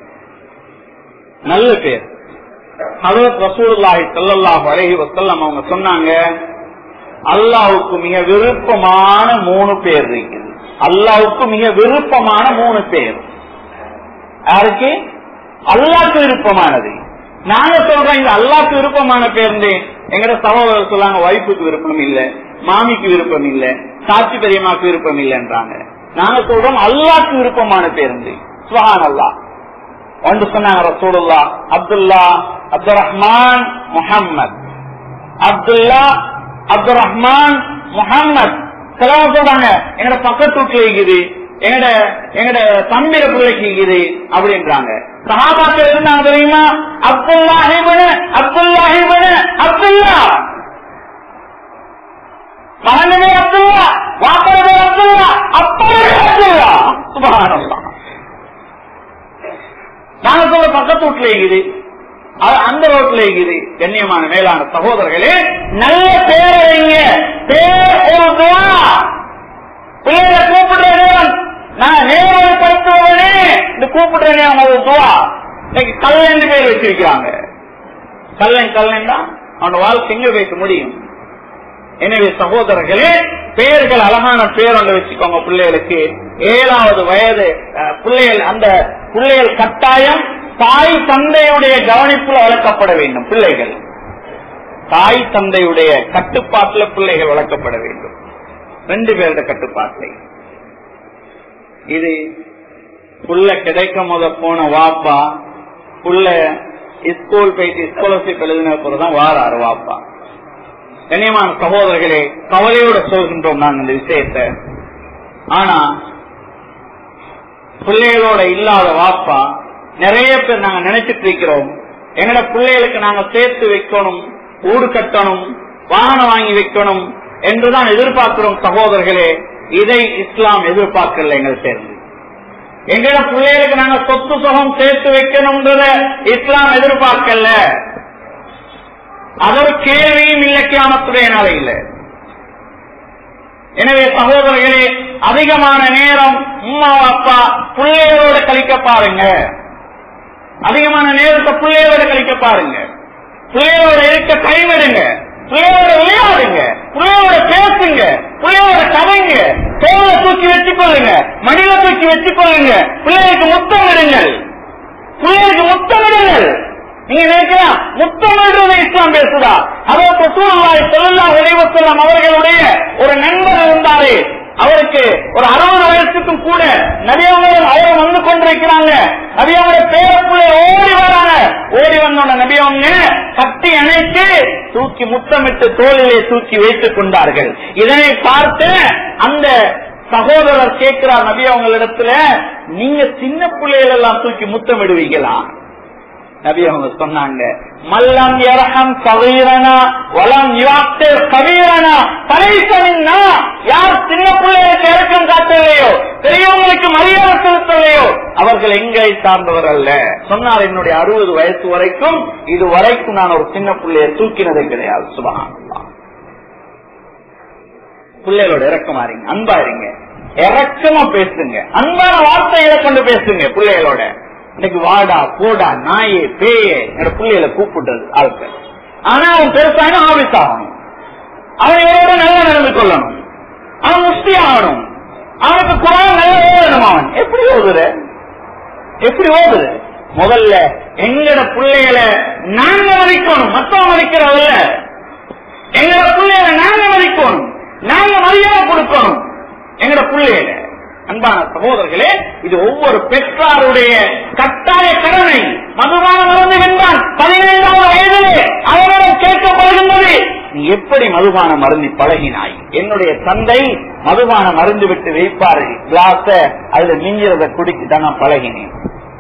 நல்ல பேர் ஹதரத் ரசூலுல்லாஹி ஸல்லல்லாஹு அலைஹி வஸல்லம் அவங்க சொன்னாங்க அல்லாஹ்வுக்கு மிக விருப்பமான மூணு பேர் இருக்குது அல்லாஹ்வுக்கு மிக விருப்பமான மூணு பேர் யாருக்கு அல்லாஹ்க்கு விருப்பமானது நாங்க சொல்றோம் இது அல்லாஹ்க்கு விருப்பமான பேர் எங்கட சகோதரர் சொல்லாங்க வைஃபுக்கு விருப்பம் இல்ல மாமிக்கு விருப்பம் இல்ல சாட்சி பெரியமாக்கு விருப்பம் இல்லைன்றாங்க நாங்க சொல்றோம் அல்லாஹ்க்கு விருப்பமான பேருந்து சுஹான் அல்லா ஒன்று சொன்னாங்க ரசூலுல்லா அப்துல்லா அப்துல் ரஹ்மான் முஹம்மத் அப்துல்லா அப்துல் ரஹ்மான் முஹம்மத் சிலவங்க சொல்றாங்க எங்கட பக்கத்து வீட்டுல இருக்குது எங்கட எங்கட தம்பிர பிள்ளைக்கு இருக்குது அப்படின்றாங்க சகாபாக்கள் இருந்தாங்க தெரியுமா அப்துல்லாஹிபனு அப்துல்லாஹிபனு அப்துல்லா மகனமே அப்துல்லா வாப்பரமே அப்துல்லா அப்பவே அப்துல்லா சுபஹானல்லாஹ் நாங்க சொல்ற பக்கத்து வீட்டுல இருக்குது அது அந்த ரோட்ல இருக்குது கண்ணியமான மேலான சகோதரர்களே நல்ல பேரை வைங்க பேர் ஒரு துவா பிள்ளைகளை கூப்பிடுற நேரம் நான் நேரப்படுத்துவனே இந்த கூப்பிடுற நேரம் ஒரு துவா இன்னைக்கு கல்லன் பேர் வச்சிருக்கிறாங்க கல்லன் கல்லன் தான் அவனோட வாழ்க்கை எங்க வைக்க முடியும் எனவே சகோதரர்களே பெயர்கள் அழகான பேர் ஒன்று வச்சுக்கோங்க பிள்ளைகளுக்கு ஏழாவது வயது அஹ், பிள்ளைகள் அந்த பிள்ளைகள் கட்டாயம் தாய் தந்தையுடைய கவனிப்புல வளர்க்கப்பட வேண்டும் பிள்ளைகள் தாய் தந்தையுடைய கட்டுப்பாட்டுல பிள்ளைகள் வளர்க்கப்பட வேண்டும் ரெண்டு பேருடைய கட்டுப்பாட்டை இது புள்ள கிடைக்கும் போத போன வாப்பா புள்ள ஸ்கூல் போயிட்டு ஸ்காலர்ஷிப் எழுதின பிறகுதான் வாராரு வாப்பா கண்ணியமான சகோதரர்களே கவலையோட சொல்கின்றோம் நாங்கள் இந்த விஷயத்தை ஆனா பிள்ளைகளோட இல்லாத வாப்பா நிறைய பேர் நாங்க நினைச்சிட்டு இருக்கிறோம் எங்கட பிள்ளைகளுக்கு நாங்க சேர்த்து வைக்கணும் ஊடு கட்டணும் வாகனம் வாங்கி வைக்கணும் என்றுதான் எதிர்பார்க்கிறோம் சகோதரர்களே இதை இஸ்லாம் எதிர்பார்க்கல எங்கள் சேர்ந்து எங்கட பிள்ளைகளுக்கு நாங்க சொத்து சுகம் சேர்த்து வைக்கணும்ன்றத இஸ்லாம் எதிர்பார்க்கல அது ஒரு கேள்வியும் இல்லை கியாமத்துடைய நாளையில் எனவே சகோதரர்களே அதிகமான நேரம் உம்மா அப்பா பிள்ளைகளோட கழிக்க பாருங்க அதிகமான நேரத்தை பிள்ளைகளோட கழிக்க பாருங்க பிள்ளைகளோட இருக்க கைவிடுங்க பிள்ளையோட விளையாடுங்க பிள்ளையோட பேசுங்க பிள்ளையோட கதைங்க தோலை தூக்கி வச்சுக் கொள்ளுங்க மடியில தூக்கி வச்சுக் கொள்ளுங்க பிள்ளைகளுக்கு முத்தம் விடுங்கள் பிள்ளைகளுக்கு முத்தம் விடுங்கள் நீங்க நினைக்கலாம் முத்தமிடுறது இஸ்லாம் பேசுதா அதற்கு சூழ்நிலை சொல்லா உரைவசல்லாம் அவர்களுடைய ஒரு நண்பர் இருந்தாரு அவருக்கு ஒரு அறுபது வயசுக்கும் கூட நபியவங்களும் அவரும் வந்து கொண்டிருக்கிறாங்க நபியவங்க பேரப்புள்ள ஓடி வராங்க ஓடி வந்தோட நபியவங்க கட்டி அணைத்து தூக்கி முத்தமிட்டு தோளிலே தூக்கி வைத்துக் கொண்டார்கள் இதனை பார்த்து அந்த சகோதரர் கேட்கிறார் நபி அவங்களிடத்துல நீங்க சின்ன பிள்ளைகள் எல்லாம் தூக்கி முத்தமிடுவீங்களா நபி அவங்க சொன்னாங்க மல்லம் யரஹம் சகீரனா வலம் யுவாக்தே கபீரனா பரைசனின்னா யார் சின்ன பிள்ளைகளுக்கு இறக்கம் காட்டலையோ பெரியவங்களுக்கு மரியாதை செலுத்தலையோ அவர்கள் எங்களை சார்ந்தவர் அல்ல சொன்னார் என்னுடைய அறுபது வயசு வரைக்கும் இது வரைக்கும் நான் ஒரு சின்ன பிள்ளைய தூக்கினதே கிடையாது சுபகானந்தா பிள்ளைகளோட இறக்கமா இருங்க அன்பா இருங்க இறக்கமா பேசுங்க அன்பான வார்த்தைகளை கொண்டு பேசுங்க பிள்ளைகளோட இன்னைக்கு வாடா போடா நாயே பேயே என்னோட பிள்ளைகளை கூப்பிடுறது ஆட்கள் ஆனா அவன் பெருசான ஆபீஸ் ஆகணும் அவன் இவரோட நல்லா நடந்து கொள்ளணும் அவன் முஸ்தி ஆகணும் அவனுக்கு குரான் நல்லா ஓடணும் அவன் எப்படி ஓதுற எப்படி ஓதுற முதல்ல எங்கட பிள்ளைகளை நாங்க மதிக்கணும் மத்தவங்க மதிக்கிறதில்ல எங்கட பிள்ளைகளை நாங்க மதிக்கணும் நாங்க மரியாதை கொடுக்கணும் எங்கட பிள்ளைகளை அன்பான சகோதரர்களே இது ஒவ்வொரு பெற்றாருடைய கட்டாய கடமை மதுபான மருந்து வென்றான் பதினைந்தாவது வயதிலே அவரிடம் கேட்கப்படுகின்றது நீ எப்படி மதுபான மருந்தி பழகினாய் என்னுடைய தந்தை மதுபான மருந்து விட்டு வைப்பாரு கிளாஸ அதுல மிஞ்சிறத குடிச்சு தான் நான் பழகினேன்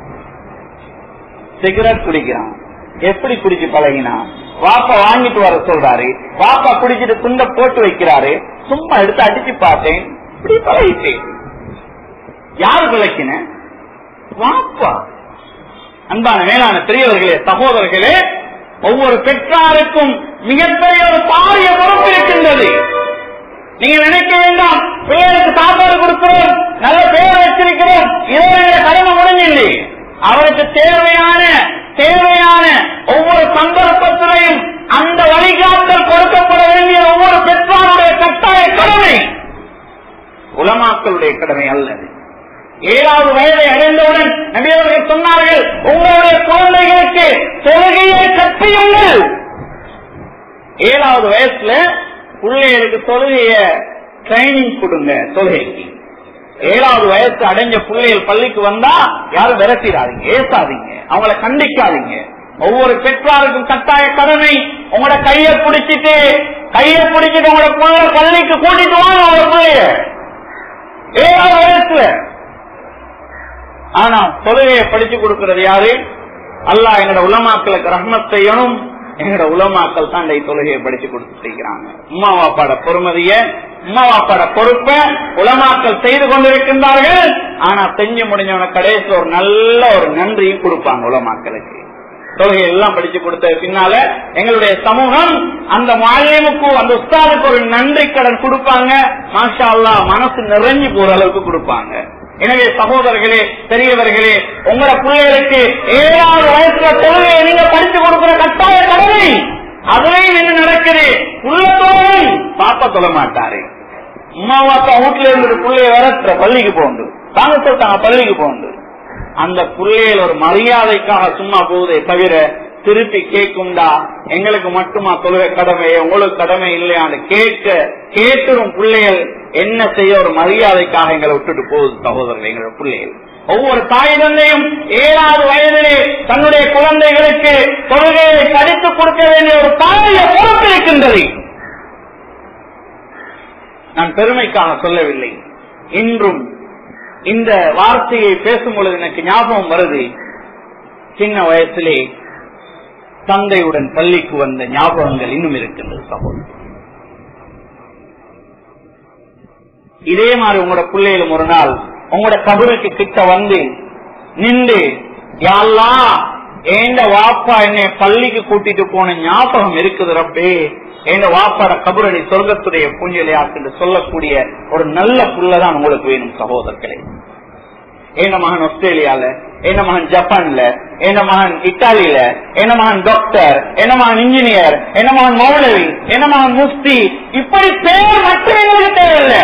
சிகரெட் குடிக்கிறான் எப்படி குடிச்சு பழகினான் வாப்பா வாங்கிட்டு வர சொல்றாரு வாப்பா குடிச்சிட்டு துண்ட போட்டு வைக்கிறாரு சும்மா எடுத்து அடிச்சு பார்த்தேன் இப்படி பழகிட்டேன் யார் விளக்கின வாப்பா அன்பான மேலான பெரியவர்களே சகோதரர்களே ஒவ்வொரு பெற்றாருக்கும் மிகப்பெரிய ஒரு பாரிய பொறுப்பு இருக்கின்றது நீங்க நினைக்க வேண்டாம் பிள்ளைகளுக்கு சாப்பாடு கொடுக்கிறோம் நல்ல பேர் வச்சிருக்கிறோம் இதனுடைய கடமை முடிஞ்சில்லை அவருக்கு தேவையான தேவையான ஒவ்வொரு சந்தர்ப்பத்திலையும் அந்த வழிகாட்டல் கொடுக்கப்பட வேண்டிய ஒவ்வொரு பெற்றாருடைய கட்டாய கடமை உலமாக்களுடைய கடமை அல்லது ஏழாவது வயதை அடைந்தவுடன் நபியவர்கள் சொன்னார்கள் உங்களுடைய குழந்தைகளுக்கு தொழுகையை கற்பியுங்கள் ஏழாவது வயசுல பிள்ளைகளுக்கு தொழுகைய ட்ரைனிங் கொடுங்க தொழுகைக்கு ஏழாவது வயசு அடைஞ்ச பிள்ளைகள் பள்ளிக்கு வந்தா யாரும் விரட்டிடாதீங்க ஏசாதீங்க அவங்கள கண்டிக்காதீங்க ஒவ்வொரு பெற்றாருக்கும் கட்டாய கடமை உங்களோட கைய பிடிச்சிட்டு கைய பிடிச்சிட்டு உங்களோட பிள்ளை பள்ளிக்கு கூட்டிட்டு வாங்க உங்களோட பிள்ளைய ஏழாவது வயசுல ஆனா தொழுகையை படிச்சு கொடுக்கிறது யாரு அல்லாஹ் எங்களோட உலமாக்களுக்கு ரஹ்மத் செய்யணும் எங்களோட உலமாக்கள் தான் இந்த தொழுகையை படிச்சு கொடுத்து செய்கிறாங்க உமா வாப்பாட பொறுமதிய உமா வாப்பாட பொறுப்ப உலமாக்கள் செய்து கொண்டிருக்கின்றார்கள் ஆனா செஞ்சு முடிஞ்சவன கடைசியில் ஒரு நல்ல ஒரு நன்றியும் கொடுப்பாங்க உலமாக்களுக்கு தொழுகை எல்லாம் படிச்சு கொடுத்த பின்னால எங்களுடைய சமூகம் அந்த மாநிலமுக்கு அந்த உஸ்தாதுக்கு ஒரு நன்றி கடன் கொடுப்பாங்க மாஷா அல்லா மனசு நிறைஞ்சு போற அளவுக்கு கொடுப்பாங்க எனவே சகோதரர்களே பெரியவர்களே உங்களோட பிள்ளைகளுக்கு ஏழாவது வயசுல தொழுகையை நீங்க படிச்சு கொடுக்கிற கட்டாய கடமை அதுலயும் என்ன நடக்குது உள்ளத்தோடும் பாப்பா தொழ மாட்டாரு அம்மா அப்பா வீட்டுல இருந்து பிள்ளைய விரட்டுற பள்ளிக்கு போண்டு தாங்க சொல்லிட்டாங்க பள்ளிக்கு போண்டு அந்த பிள்ளைகள் ஒரு மரியாதைக்காக சும்மா போவதே தவிர திருப்பி கேட்கும்டா எங்களுக்கு மட்டுமா தொழுகை கடமை உங்களுக்கு கடமை இல்லையான்னு கேட்க கேட்டுரும் பிள்ளைகள் என்ன செய்ய ஒரு மரியாதைக்காக எங்களை விட்டுட்டு போகுது சகோதரர்கள் எங்களோட பிள்ளைகள் ஒவ்வொரு தாய் தந்தையும் ஏழாவது வயதிலே தன்னுடைய குழந்தைகளுக்கு தொழுகையை படித்துக் கொடுக்க வேண்டிய ஒரு தாய பொறுப்பு இருக்கின்றது நான் பெருமைக்காக சொல்லவில்லை இன்றும் இந்த வார்த்தையை பேசும் பொழுது எனக்கு ஞாபகம் வருது சின்ன வயசிலே தந்தையுடன் பள்ளிக்கு வந்த ஞாபகங்கள் இன்னும் இருக்கின்றது சகோதரர் இதே மாதிரி உங்களோட பிள்ளைகளும் ஒரு நாள் உங்களோட கபருக்கு கிட்ட வந்து நின்று யாழ்லா ஏண்ட வாப்பா என்னை பள்ளிக்கு கூட்டிட்டு போன ஞாபகம் இருக்குது ரப்பே எங்க வாப்பாட கபரடி சொர்க்கத்துடைய பூஞ்சலியாக்கு சொல்லக்கூடிய ஒரு நல்ல புள்ளதான் உங்களுக்கு வேணும் சகோதரர்களே என் மகன் ஆஸ்திரேலியால என் மகன் ஜப்பான்ல என் மகன் இத்தாலியில என் மகன் டாக்டர் என் மகன் இன்ஜினியர் என் மகன் மௌலவி என் மகன் முஃப்தி இப்படி பேர் மட்டும் எங்களுக்கு தேவையில்லை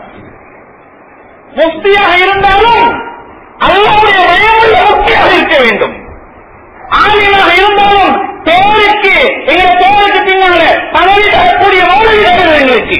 முஃப்தியாக இருந்தாலும் அல்லாவுடைய பயமுள்ள முக்தியாக இருக்க வேண்டும் ஆலிமாக இருந்தாலும் பேருக்கு எங்க பேருக்கு பின்னால பதவி தரக்கூடிய மௌலவி தேவை எங்களுக்கு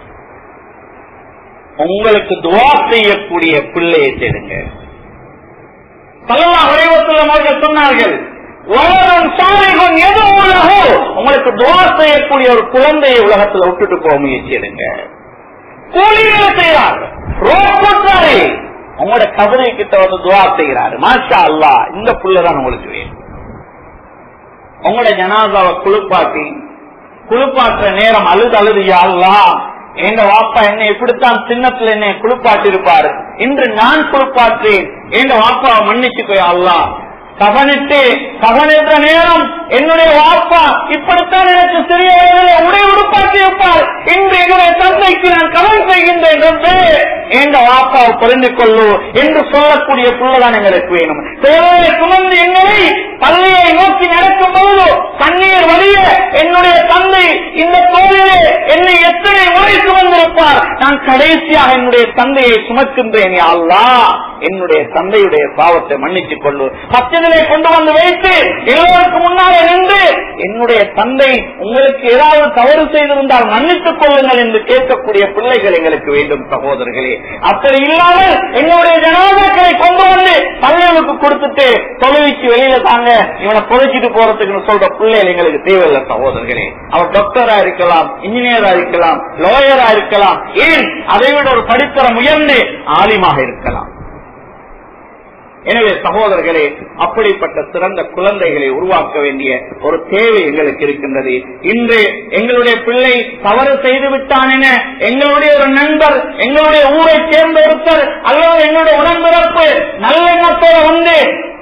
உங்களுக்கு துவா செய்யக்கூடிய பிள்ளையை தேடுங்க பல்லவா உரைவத்தில் அவர்கள் சொன்னார்கள் உலகம் சாலைகள் எது உலகோ உங்களுக்கு துவா செய்யக்கூடிய ஒரு குழந்தையை உலகத்தில் விட்டுட்டு போக முயற்சி எடுங்க கூலிகளை செய்யறாரு ரோட் போட்டாரு உங்களோட கபரை கிட்ட வந்து துவா செய்கிறாரு மாஷா அல்லா இந்த புள்ளதான் உங்களுக்கு வேணும் உங்களோட ஜனாதாவை குளிப்பாட்டி குளிப்பாட்டுற நேரம் அழுது அழுது அல்லா எங்க வாப்பா என்னை எப்படித்தான் சின்னத்துல என்னை குளிப்பாட்டி இருப்பாரு இன்று நான் குளிப்பாற்றேன் எங்க வாப்பாவை மன்னிச்சுக்கோ அல்லா கவனித்து கவனித்த நேரம் என்னுடைய வாப்பா இப்படித்தான் எனக்கு சிறிய வயதில் உடை உடுப்பாட்டி இருப்பார் இன்று என்னுடைய தந்தைக்கு நான் கவனம் செய்கின்றேன் என்று எங்க வாப்பாவை புரிந்து கொள்ளு என்று சொல்லக்கூடிய புள்ளதான் எங்களுக்கு வேணும் தேவையை சுமந்து எங்களை பள்ளியை நோக்கி நடக்கும் போது கண்ணீர் வழிய என்னுடைய தந்தை இந்த கோவிலே என்னை எத்தனை முறை சுமந்திருப்பார் நான் கடைசியாக என்னுடைய தந்தையை சுமக்கின்றேன் அல்லா என்னுடைய தந்தையுடைய பாவத்தை மன்னித்துக் கொள்ளு பச்சதிலே கொண்டு வந்து வைத்து எல்லோருக்கும் முன்னாலே நின்று என்னுடைய தந்தை உங்களுக்கு ஏதாவது தவறு செய்திருந்தால் மன்னித்துக் கொள்ளுங்கள் என்று கேட்கக்கூடிய பிள்ளைகள் எங்களுக்கு வேண்டும் சகோதரர்களே அப்படி இல்லாமல் என்னுடைய ஜனாதாக்களை கொண்டு வந்து பள்ளிகளுக்கு கொடுத்துட்டு தொழுவிக்கு வெளியில தாங்க இவனை பொழைச்சிட்டு போறதுக்குன்னு சொல்ற பிள்ளைகள் எங்களுக்கு தேவையில்லை சகோதரர்களே அவர் டாக்டரா இருக்கலாம் இன்ஜினியரா இருக்கலாம் லாயரா இருக்கலாம் ஏன் அதை விட ஒரு படித்தரம் உயர்ந்து ஆலிமாக இருக்கலாம் எனவே சகோதரர்களே அப்படிப்பட்ட சிறந்த குழந்தைகளை உருவாக்க வேண்டிய ஒரு தேவை எங்களுக்கு இருக்கின்றது இன்று எங்களுடைய பிள்ளை தவறு செய்து விட்டான் என எங்களுடைய ஒரு நண்பர் எங்களுடைய ஊரை சேர்ந்த ஒருத்தர் அல்லது எங்களுடைய உடன்பிறப்பு நல்லெண்ணத்தோட வந்து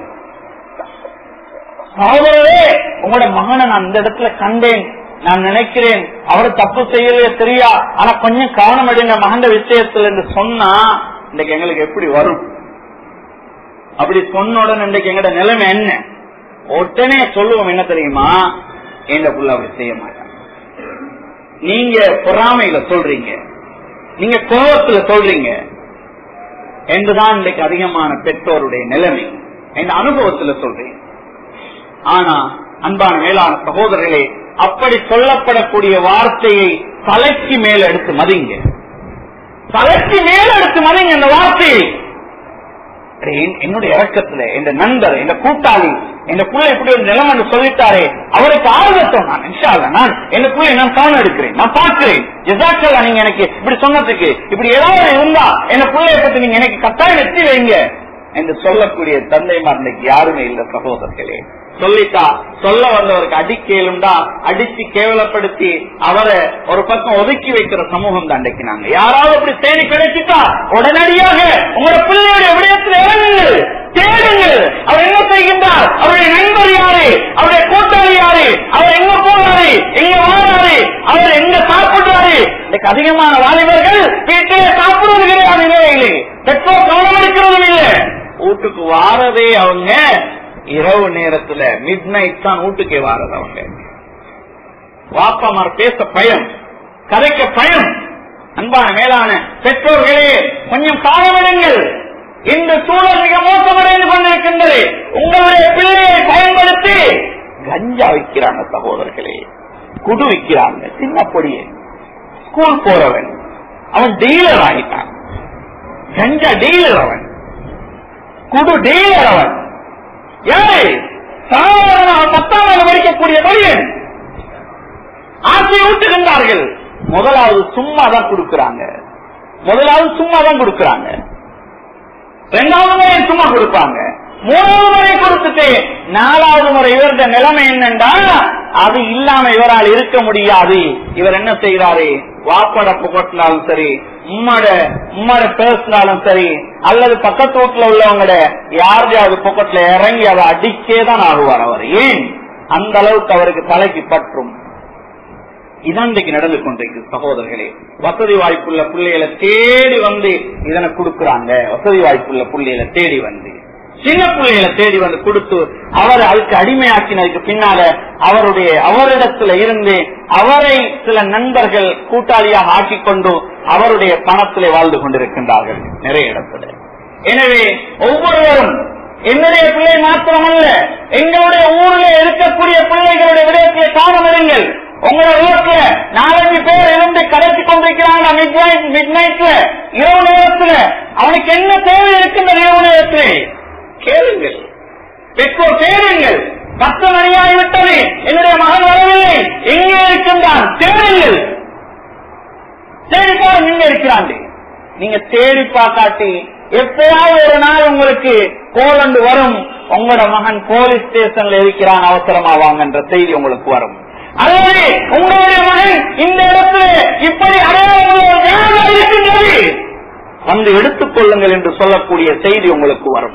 சகோதரரே உங்களோட மகனை நான் இந்த இடத்துல கண்டேன் நான் நினைக்கிறேன் அவர் தப்பு செய்யலையே தெரியா ஆனா கொஞ்சம் கவனம் எடுங்க மகண்ட விஷயத்துல என்று சொன்னா இன்னைக்கு எங்களுக்கு எப்படி வரும் அப்படி சொன்ன உடனே இன்றைக்கு எங்கட நிலைமை என்ன உடனே சொல்லுவோம் என்ன தெரியுமா எந்த புள்ள அப்படி செய்ய மாட்டாங்க நீங்க பொறாமையில சொல்றீங்க நீங்க கோபத்துல சொல்றீங்க என்றுதான் இன்றைக்கு அதிகமான பெற்றோருடைய நிலைமை என்ற அனுபவத்துல சொல்றேன் ஆனா அன்பான மேலான சகோதரர்களே அப்படி சொல்லப்படக்கூடிய வார்த்தையை தலைக்கு மேல எடுத்து மதிங்க தலைக்கு மேல எடுத்து மதிங்க அந்த வார்த்தையை அடே, என்- என்னுடைய இறக்கத்துல என் நண்பர் என் கூட்டாளி என் புள்ள இப்படி ஒரு நிலைமை சொல்லிட்டாரே அவருக்கு ஆர்வத்தை நான் இன்ஷா அல்லாஹ், நான் என் புள்ளை நான் கவனம் எடுக்கிறேன் நான் பார்க்கிறேன் ஜிசாக்கல்லா நீங்க எனக்கு இப்படி சொன்னதுக்கு இப்படி ஏதாவது இருந்தா என் பிள்ளைய பத்தி நீங்க எனக்கு கட்டாயம் எத்தி வைங்க என்று சொல்லக்கூடிய தந்தைமார் இன்னைக்கு யாருமே இல்ல சகோதரர்களே சொல்லிட்டா சொல்ல வந்தவருக்கு அடிக்கேலும்டா அடிச்சு கேவலப்படுத்தி அவரை ஒரு பக்கம் ஒதுக்கி வைக்கிற சமூகம் தான் அன்றைக்கு நாங்க யாராவது அப்படி தேடி கிடைச்சிட்டா உடனடியாக உங்களோட பிள்ளையுடைய விடயத்தில் இறங்குங்கள் தேடுங்கள் அவர் என்ன செய்கின்றார் அவருடைய நண்பர் யாரு அவருடைய கூட்டாளி யாரு அவர் எங்க போறாரு எங்க வாழாரு அவர் எங்க சாப்பிடுறாரு இன்னைக்கு அதிகமான வாலிபர்கள் வீட்டிலே சாப்பிடுவது கிடையாது நிலையிலே பெற்றோர் கவனம் எடுக்கிறதும் இல்லை வீட்டுக்கு வாரதே அவங்க இரவு நேரத்துல மிட் நைட் தான் வீட்டுக்கே வாரது அவங்க வாப்பமார் பேச பயம் கதைக்க பயம் அன்பான மேலான பெற்றோர்களே கொஞ்சம் காலமிடுங்கள் இந்த சூழல் மிக மோசமடைந்து கொண்டிருக்கின்றது உங்களுடைய பிள்ளையை பயன்படுத்தி கஞ்சா விற்கிறாங்க சகோதரர்களே குடு விற்கிறாங்க சின்ன பொடியை ஸ்கூல் போறவன் அவன் டீலர் ஆகிட்டான் கஞ்சா டீலர் அவன் குடு டீலர் அவன் ஏழை சாதாரண பத்தாம் படிக்கக்கூடிய பையன் ஆசை ஊட்டுகின்றார்கள் முதலாவது சும்மா தான் கொடுக்கிறாங்க முதலாவது சும்மா தான் கொடுக்கிறாங்க ரெண்டாவது முறை சும்மா கொடுப்பாங்க மூணாவது முறை கொடுத்துட்டு நாலாவது முறை இவருடைய நிலைமை என்னண்டா அது இல்லாம இவரால் இருக்க முடியாது இவர் என்ன செய்யறாரு வாப்பட புகட்டினாலும் சரி உம்மட உம்மட பேசினாலும் சரி அல்லது பக்கத்து வீட்டுல உள்ளவங்கள யாரையாவது புக்கட்ல இறங்கி அதை அடிக்கே தான் ஆகுவார் அவர் ஏன் அந்த அளவுக்கு அவருக்கு தலைக்கு பற்றும் இதான் இன்றைக்கு நடந்து கொண்டிருக்கு சகோதரர்களே வசதி வாய்ப்புள்ள பிள்ளைகளை தேடி வந்து இதனை கொடுக்கறாங்க வசதி வாய்ப்புள்ள பிள்ளைகளை தேடி வந்து சின்ன பிள்ளைகளை தேடி வந்து கொடுத்து அவர் அதுக்கு அடிமையாக்கினதுக்கு பின்னால அவருடைய அவரிடத்துல இருந்து அவரை சில நண்பர்கள் கூட்டாளியாக ஆக்கிக் கொண்டு அவருடைய பணத்திலே வாழ்ந்து கொண்டிருக்கின்றார்கள் நிறைய இடத்துல எனவே ஒவ்வொருவரும் என்னுடைய பிள்ளை மாத்திரமல்ல எங்களுடைய ஊரில் இருக்கக்கூடிய பிள்ளைகளுடைய விடயத்திலே கவனம் இருங்கள் உங்களோட ரோட்ல நாலஞ்சு பேர் இருந்து கடைசி கொண்டிருக்கிறாங்க மிட் நைட் மிட் நைட்ல இரவு நேரத்துல அவனுக்கு என்ன தேவை இருக்கின்ற இரவு நேரத்தில் கேளுங்கள் பெற்றோர் தேடுங்கள் பத்து மணியாகிவிட்டது என்னுடைய மகன் வரவில்லை எங்கே இருக்கின்றான் தேடுங்கள் தேடி பாருங்க எங்க இருக்கிறாங்க நீங்க தேடி பார்க்காட்டி எப்பயாவது ஒரு நாள் உங்களுக்கு கோலண்டு வரும் உங்களோட மகன் போலீஸ் ஸ்டேஷன்ல இருக்கிறான் அவசரமா வாங்கன்ற செய்தி உங்களுக்கு வரும் அல்லது உங்களுடைய மகன் இந்த இடத்துல இப்படி அடையாளம் இருக்கின்றது வந்து எடுத்துக் கொள்ளுங்கள் என்று சொல்லக்கூடிய செய்தி உங்களுக்கு வரும்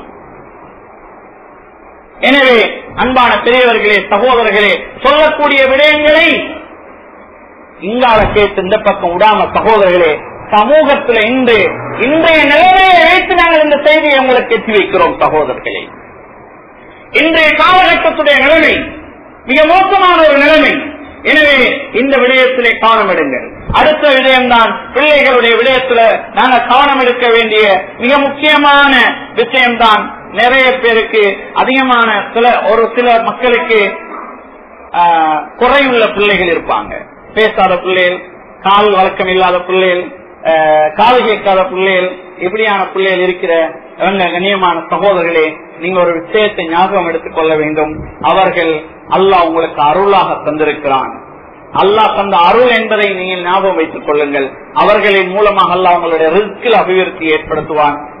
எனவே அன்பான பெரியவர்களே சகோதரர்களே சொல்லக்கூடிய விடயங்களை இங்கால கேட்டு இந்த பக்கம் விடாம சகோதரர்களே சமூகத்தில் இன்று இன்றைய நிலைமையை வைத்து நாங்கள் இந்த செய்தியை உங்களுக்கு எட்டி வைக்கிறோம் சகோதரர்களே இன்றைய காலகட்டத்துடைய நிலைமை மிக மோசமான ஒரு நிலைமை எனவே இந்த விடயத்திலே கவனம் எடுங்கள் அடுத்த விடயம்தான் பிள்ளைகளுடைய விடயத்துல நாங்கள் கவனம் எடுக்க வேண்டிய மிக முக்கியமான விஷயம்தான் நிறைய பேருக்கு அதிகமான சில ஒரு சில மக்களுக்கு ஆஹ், குறையுள்ள பிள்ளைகள் இருப்பாங்க பேசாத பிள்ளைகள் கால் வழக்கம் இல்லாத பிள்ளைகள் ஆஹ், காது கேட்காத பிள்ளைகள் இப்படியான பிள்ளைகள் இருக்கிற இவங்க கண்ணியமான சகோதரர்களே நீங்க ஒரு விஷயத்தை ஞாபகம் எடுத்துக் கொள்ள வேண்டும் அவர்கள் அல்லாஹ் உங்களுக்கு அருளாக தந்திருக்கிறான் அல்லாஹ் தந்த அருள் என்பதை நீங்கள் ஞாபகம் வைத்துக் கொள்ளுங்கள் அவர்களின் மூலமாக அல்லாஹ் உங்களுடைய ரிஸ்கில் அபிவிருத்தி ஏற்படுத்துவான்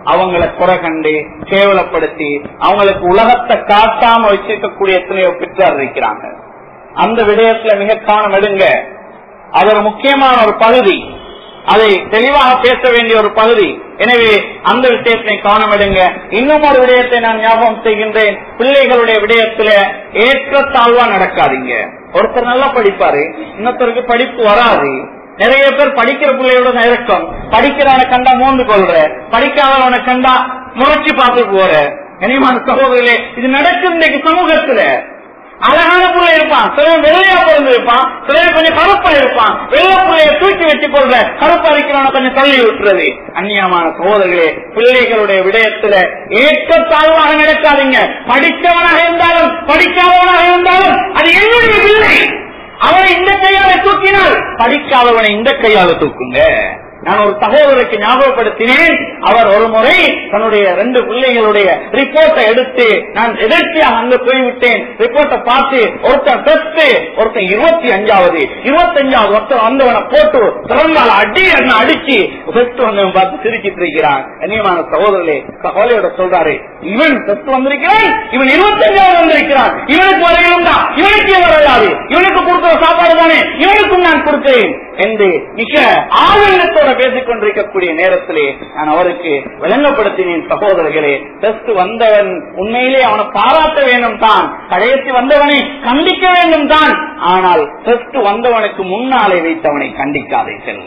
அவங்களை குறை கண்டு கேவலப்படுத்தி அவங்களுக்கு உலகத்தை காட்டாம வச்சிருக்கக்கூடிய எத்தனையோ பெற்றார் இருக்கிறாங்க அந்த விடயத்துல மிக கவனம் எடுங்க அது ஒரு முக்கியமான ஒரு பகுதி அதை தெளிவாக பேச வேண்டிய ஒரு பகுதி எனவே அந்த விஷயத்தை கவனம் எடுங்க இன்னும் ஒரு விடயத்தை நான் ஞாபகம் செய்கின்றேன் பிள்ளைகளுடைய விடயத்துல ஏற்றத்தாழ்வா நடக்காதீங்க ஒருத்தர் நல்லா படிப்பாரு இன்னொருத்தருக்கு படிப்பு வராது நிறைய பேர் படிக்கிற பிள்ளையோட இறக்கம் படிக்கிறவனை கண்டா மோந்து கொள்ற படிக்காதவனை கண்டா முறைச்சு பார்த்து போற கனிமான சகோதரிகளே இது நடக்கும் இன்னைக்கு சமூகத்துல அழகான புள்ள இருப்பான் சிலர் வெள்ளையா பிறந்து இருப்பான் சிலர் கொஞ்சம் கருப்பா இருப்பான் வெள்ளை புள்ளைய தூக்கி வச்சு கொள்ற கருப்பா இருக்கிறவன கொஞ்சம் தள்ளி விட்டுறது அந்நியமான சகோதரர்களே பிள்ளைகளுடைய விடயத்துல ஏற்றத்தாழ்வாக நடக்காதீங்க படித்தவனாக இருந்தாலும் படிக்காதவனாக இருந்தாலும் அது என்னுடைய பிள்ளை அவனை இந்த கையால தூக்கினால் படிக்காதவனை இந்த கையால தூக்குங்க நான் ஒரு சகோதரருக்கு ஞாபகப்படுத்தினேன் அவர் ஒரு முறை தன்னுடைய ரெண்டு பிள்ளைகளுடைய ரிப்போர்ட்டை எடுத்து நான் எதிர்த்தியாக அங்கு போய்விட்டேன் ரிப்போர்ட்டை பார்த்து ஒருத்தன் டெஸ்ட் ஒருத்தன் இருபத்தி அஞ்சாவது இருபத்தி அஞ்சாவது ஒருத்தன் வந்தவனை போட்டு திறந்தால் அடி என்ன அடிச்சு டெஸ்ட் வந்தவன் பார்த்து சிரிச்சிட்டு இருக்கிறான் கண்ணியமான சகோதரர்களே சகோதரியோட சொல்றாரு இவன் டெஸ்ட் வந்திருக்கிறான் இவன் இருபத்தி அஞ்சாவது வந்திருக்கிறான் இவனுக்கு வரையிலும் தான் இவனுக்கு வரலாறு இவனுக்கு கொடுக்கிற சாப்பாடு தானே இவனுக்கும் நான் கொடுக்கிறேன் என்று மிக ஆதங்கத்தோட பேசிக் கொண்டிருக்கக்கூடிய நேரத்திலே நான் அவருக்கு விளங்கப்படுத்தினேன் சகோதரர்களே டெஸ்ட் வந்தவன் உண்மையிலே அவனை பாராட்ட வேண்டும் தான் கடைசி வந்தவனை கண்டிக்க வேண்டும் தான் ஆனால் டெஸ்ட் வந்தவனுக்கு முன்னாலே வைத்தவனை கண்டிக்காதீர்கள்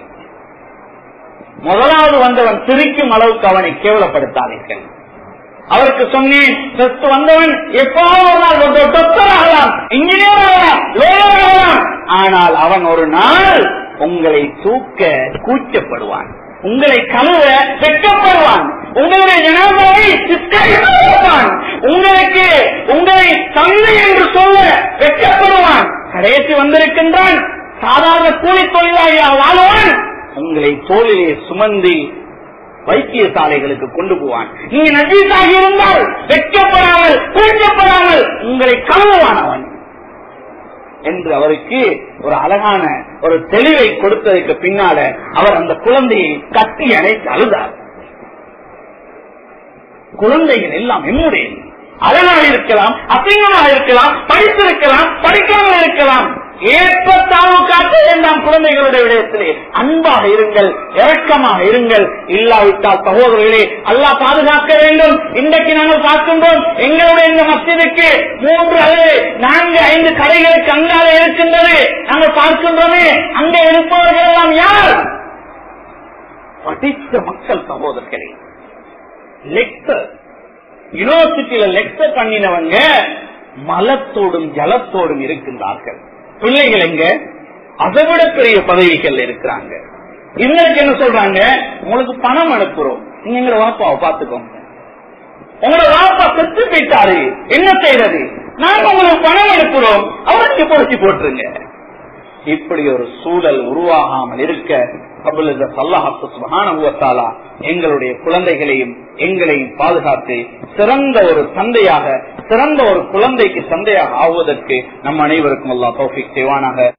முதலாவது வந்தவன் சிரிக்கும் அளவுக்கு அவனை கேவலப்படுத்தாதீர்கள் அவருக்கு சொன்னேன் டெஸ்ட் வந்தவன் எப்பாவது ஒரு நாள் ஒரு டாக்டர் ஆகலாம் இன்ஜினியர் ஆகலாம் லோயர் ஆகலாம் ஆனால் அவன் ஒரு நாள் உங்களை தூக்க கூச்சப்படுவான் உங்களை கழுவ வெட்கப்படுவான் உங்களுடைய ஜனாதாவை சித்தரிப்பான் உங்களுக்கு உங்களை தந்தை என்று சொல்ல வெட்கப்படுவான் கடைசி வந்திருக்கின்றான் சாதாரண கூலி தொழிலாளியாக வாழ்வான் உங்களை தோளிலே சுமந்து வைத்தியசாலைகளுக்கு கொண்டு போவான் நீங்க நஜீஸாகி இருந்தால் வெட்கப்படாமல் கூச்சப்படாமல் உங்களை கழுவுவான் அவன் என்று அவருக்கு ஒரு அழகான ஒரு தெளிவை கொடுத்ததுக்கு பின்னால அவர் அந்த குழந்தையை கட்டி அணைத்து அழுதார் குழந்தைகள் எல்லாம் என்னுடைய அழகாக இருக்கலாம் அசிங்கமாக இருக்கலாம் படித்திருக்கலாம் படிக்காமல் இருக்கலாம் ஏற்ப தாழ்வு காட்ட வேண்டாம் குழந்தைகளுடைய விடயத்திலே அன்பாக இருங்கள் இரக்கமாக இருங்கள் இல்லாவிட்டால் சகோதரர்களே அல்லா பாதுகாக்க வேண்டும் இன்றைக்கு நாங்கள் பார்க்கின்றோம் எங்களுடைய இந்த மசிதுக்கு மூன்று அல்லது நான்கு ஐந்து கடைகளுக்கு அங்காலே இருக்கின்றது நாங்கள் பார்க்கின்றோமே அங்கே இருப்பவர்கள் எல்லாம் யார் படித்த மக்கள் சகோதரர்களே லெக்சர் யூனிவர்சிட்டியில லெக்சர் பண்ணினவங்க மலத்தோடும் ஜலத்தோடும் இருக்கின்றார்கள் பிள்ளைகள் எங்க அதை விட பெரிய பதவிகள் இருக்கிறாங்க இவங்களுக்கு என்ன சொல்றாங்க உங்களுக்கு பணம் அனுப்புறோம் நீங்க எங்க வாப்பாவை பாத்துக்கோங்க உங்களோட வாப்பா செத்து போயிட்டாரு என்ன செய்யறது நாங்க உங்களுக்கு பணம் அனுப்புறோம் அவருக்கு பொறுத்தி போட்டுருங்க இப்படி ஒரு சூழல் உருவாகாமல் இருக்க சுபகான எங்களுடைய குழந்தைகளையும் எங்களையும் பாதுகாத்து சிறந்த ஒரு தந்தையாக சிறந்த ஒரு குழந்தைக்கு தந்தையாக ஆவதற்கு நம் அனைவருக்கும் அல்லா தௌஃபிக் செய்வானாக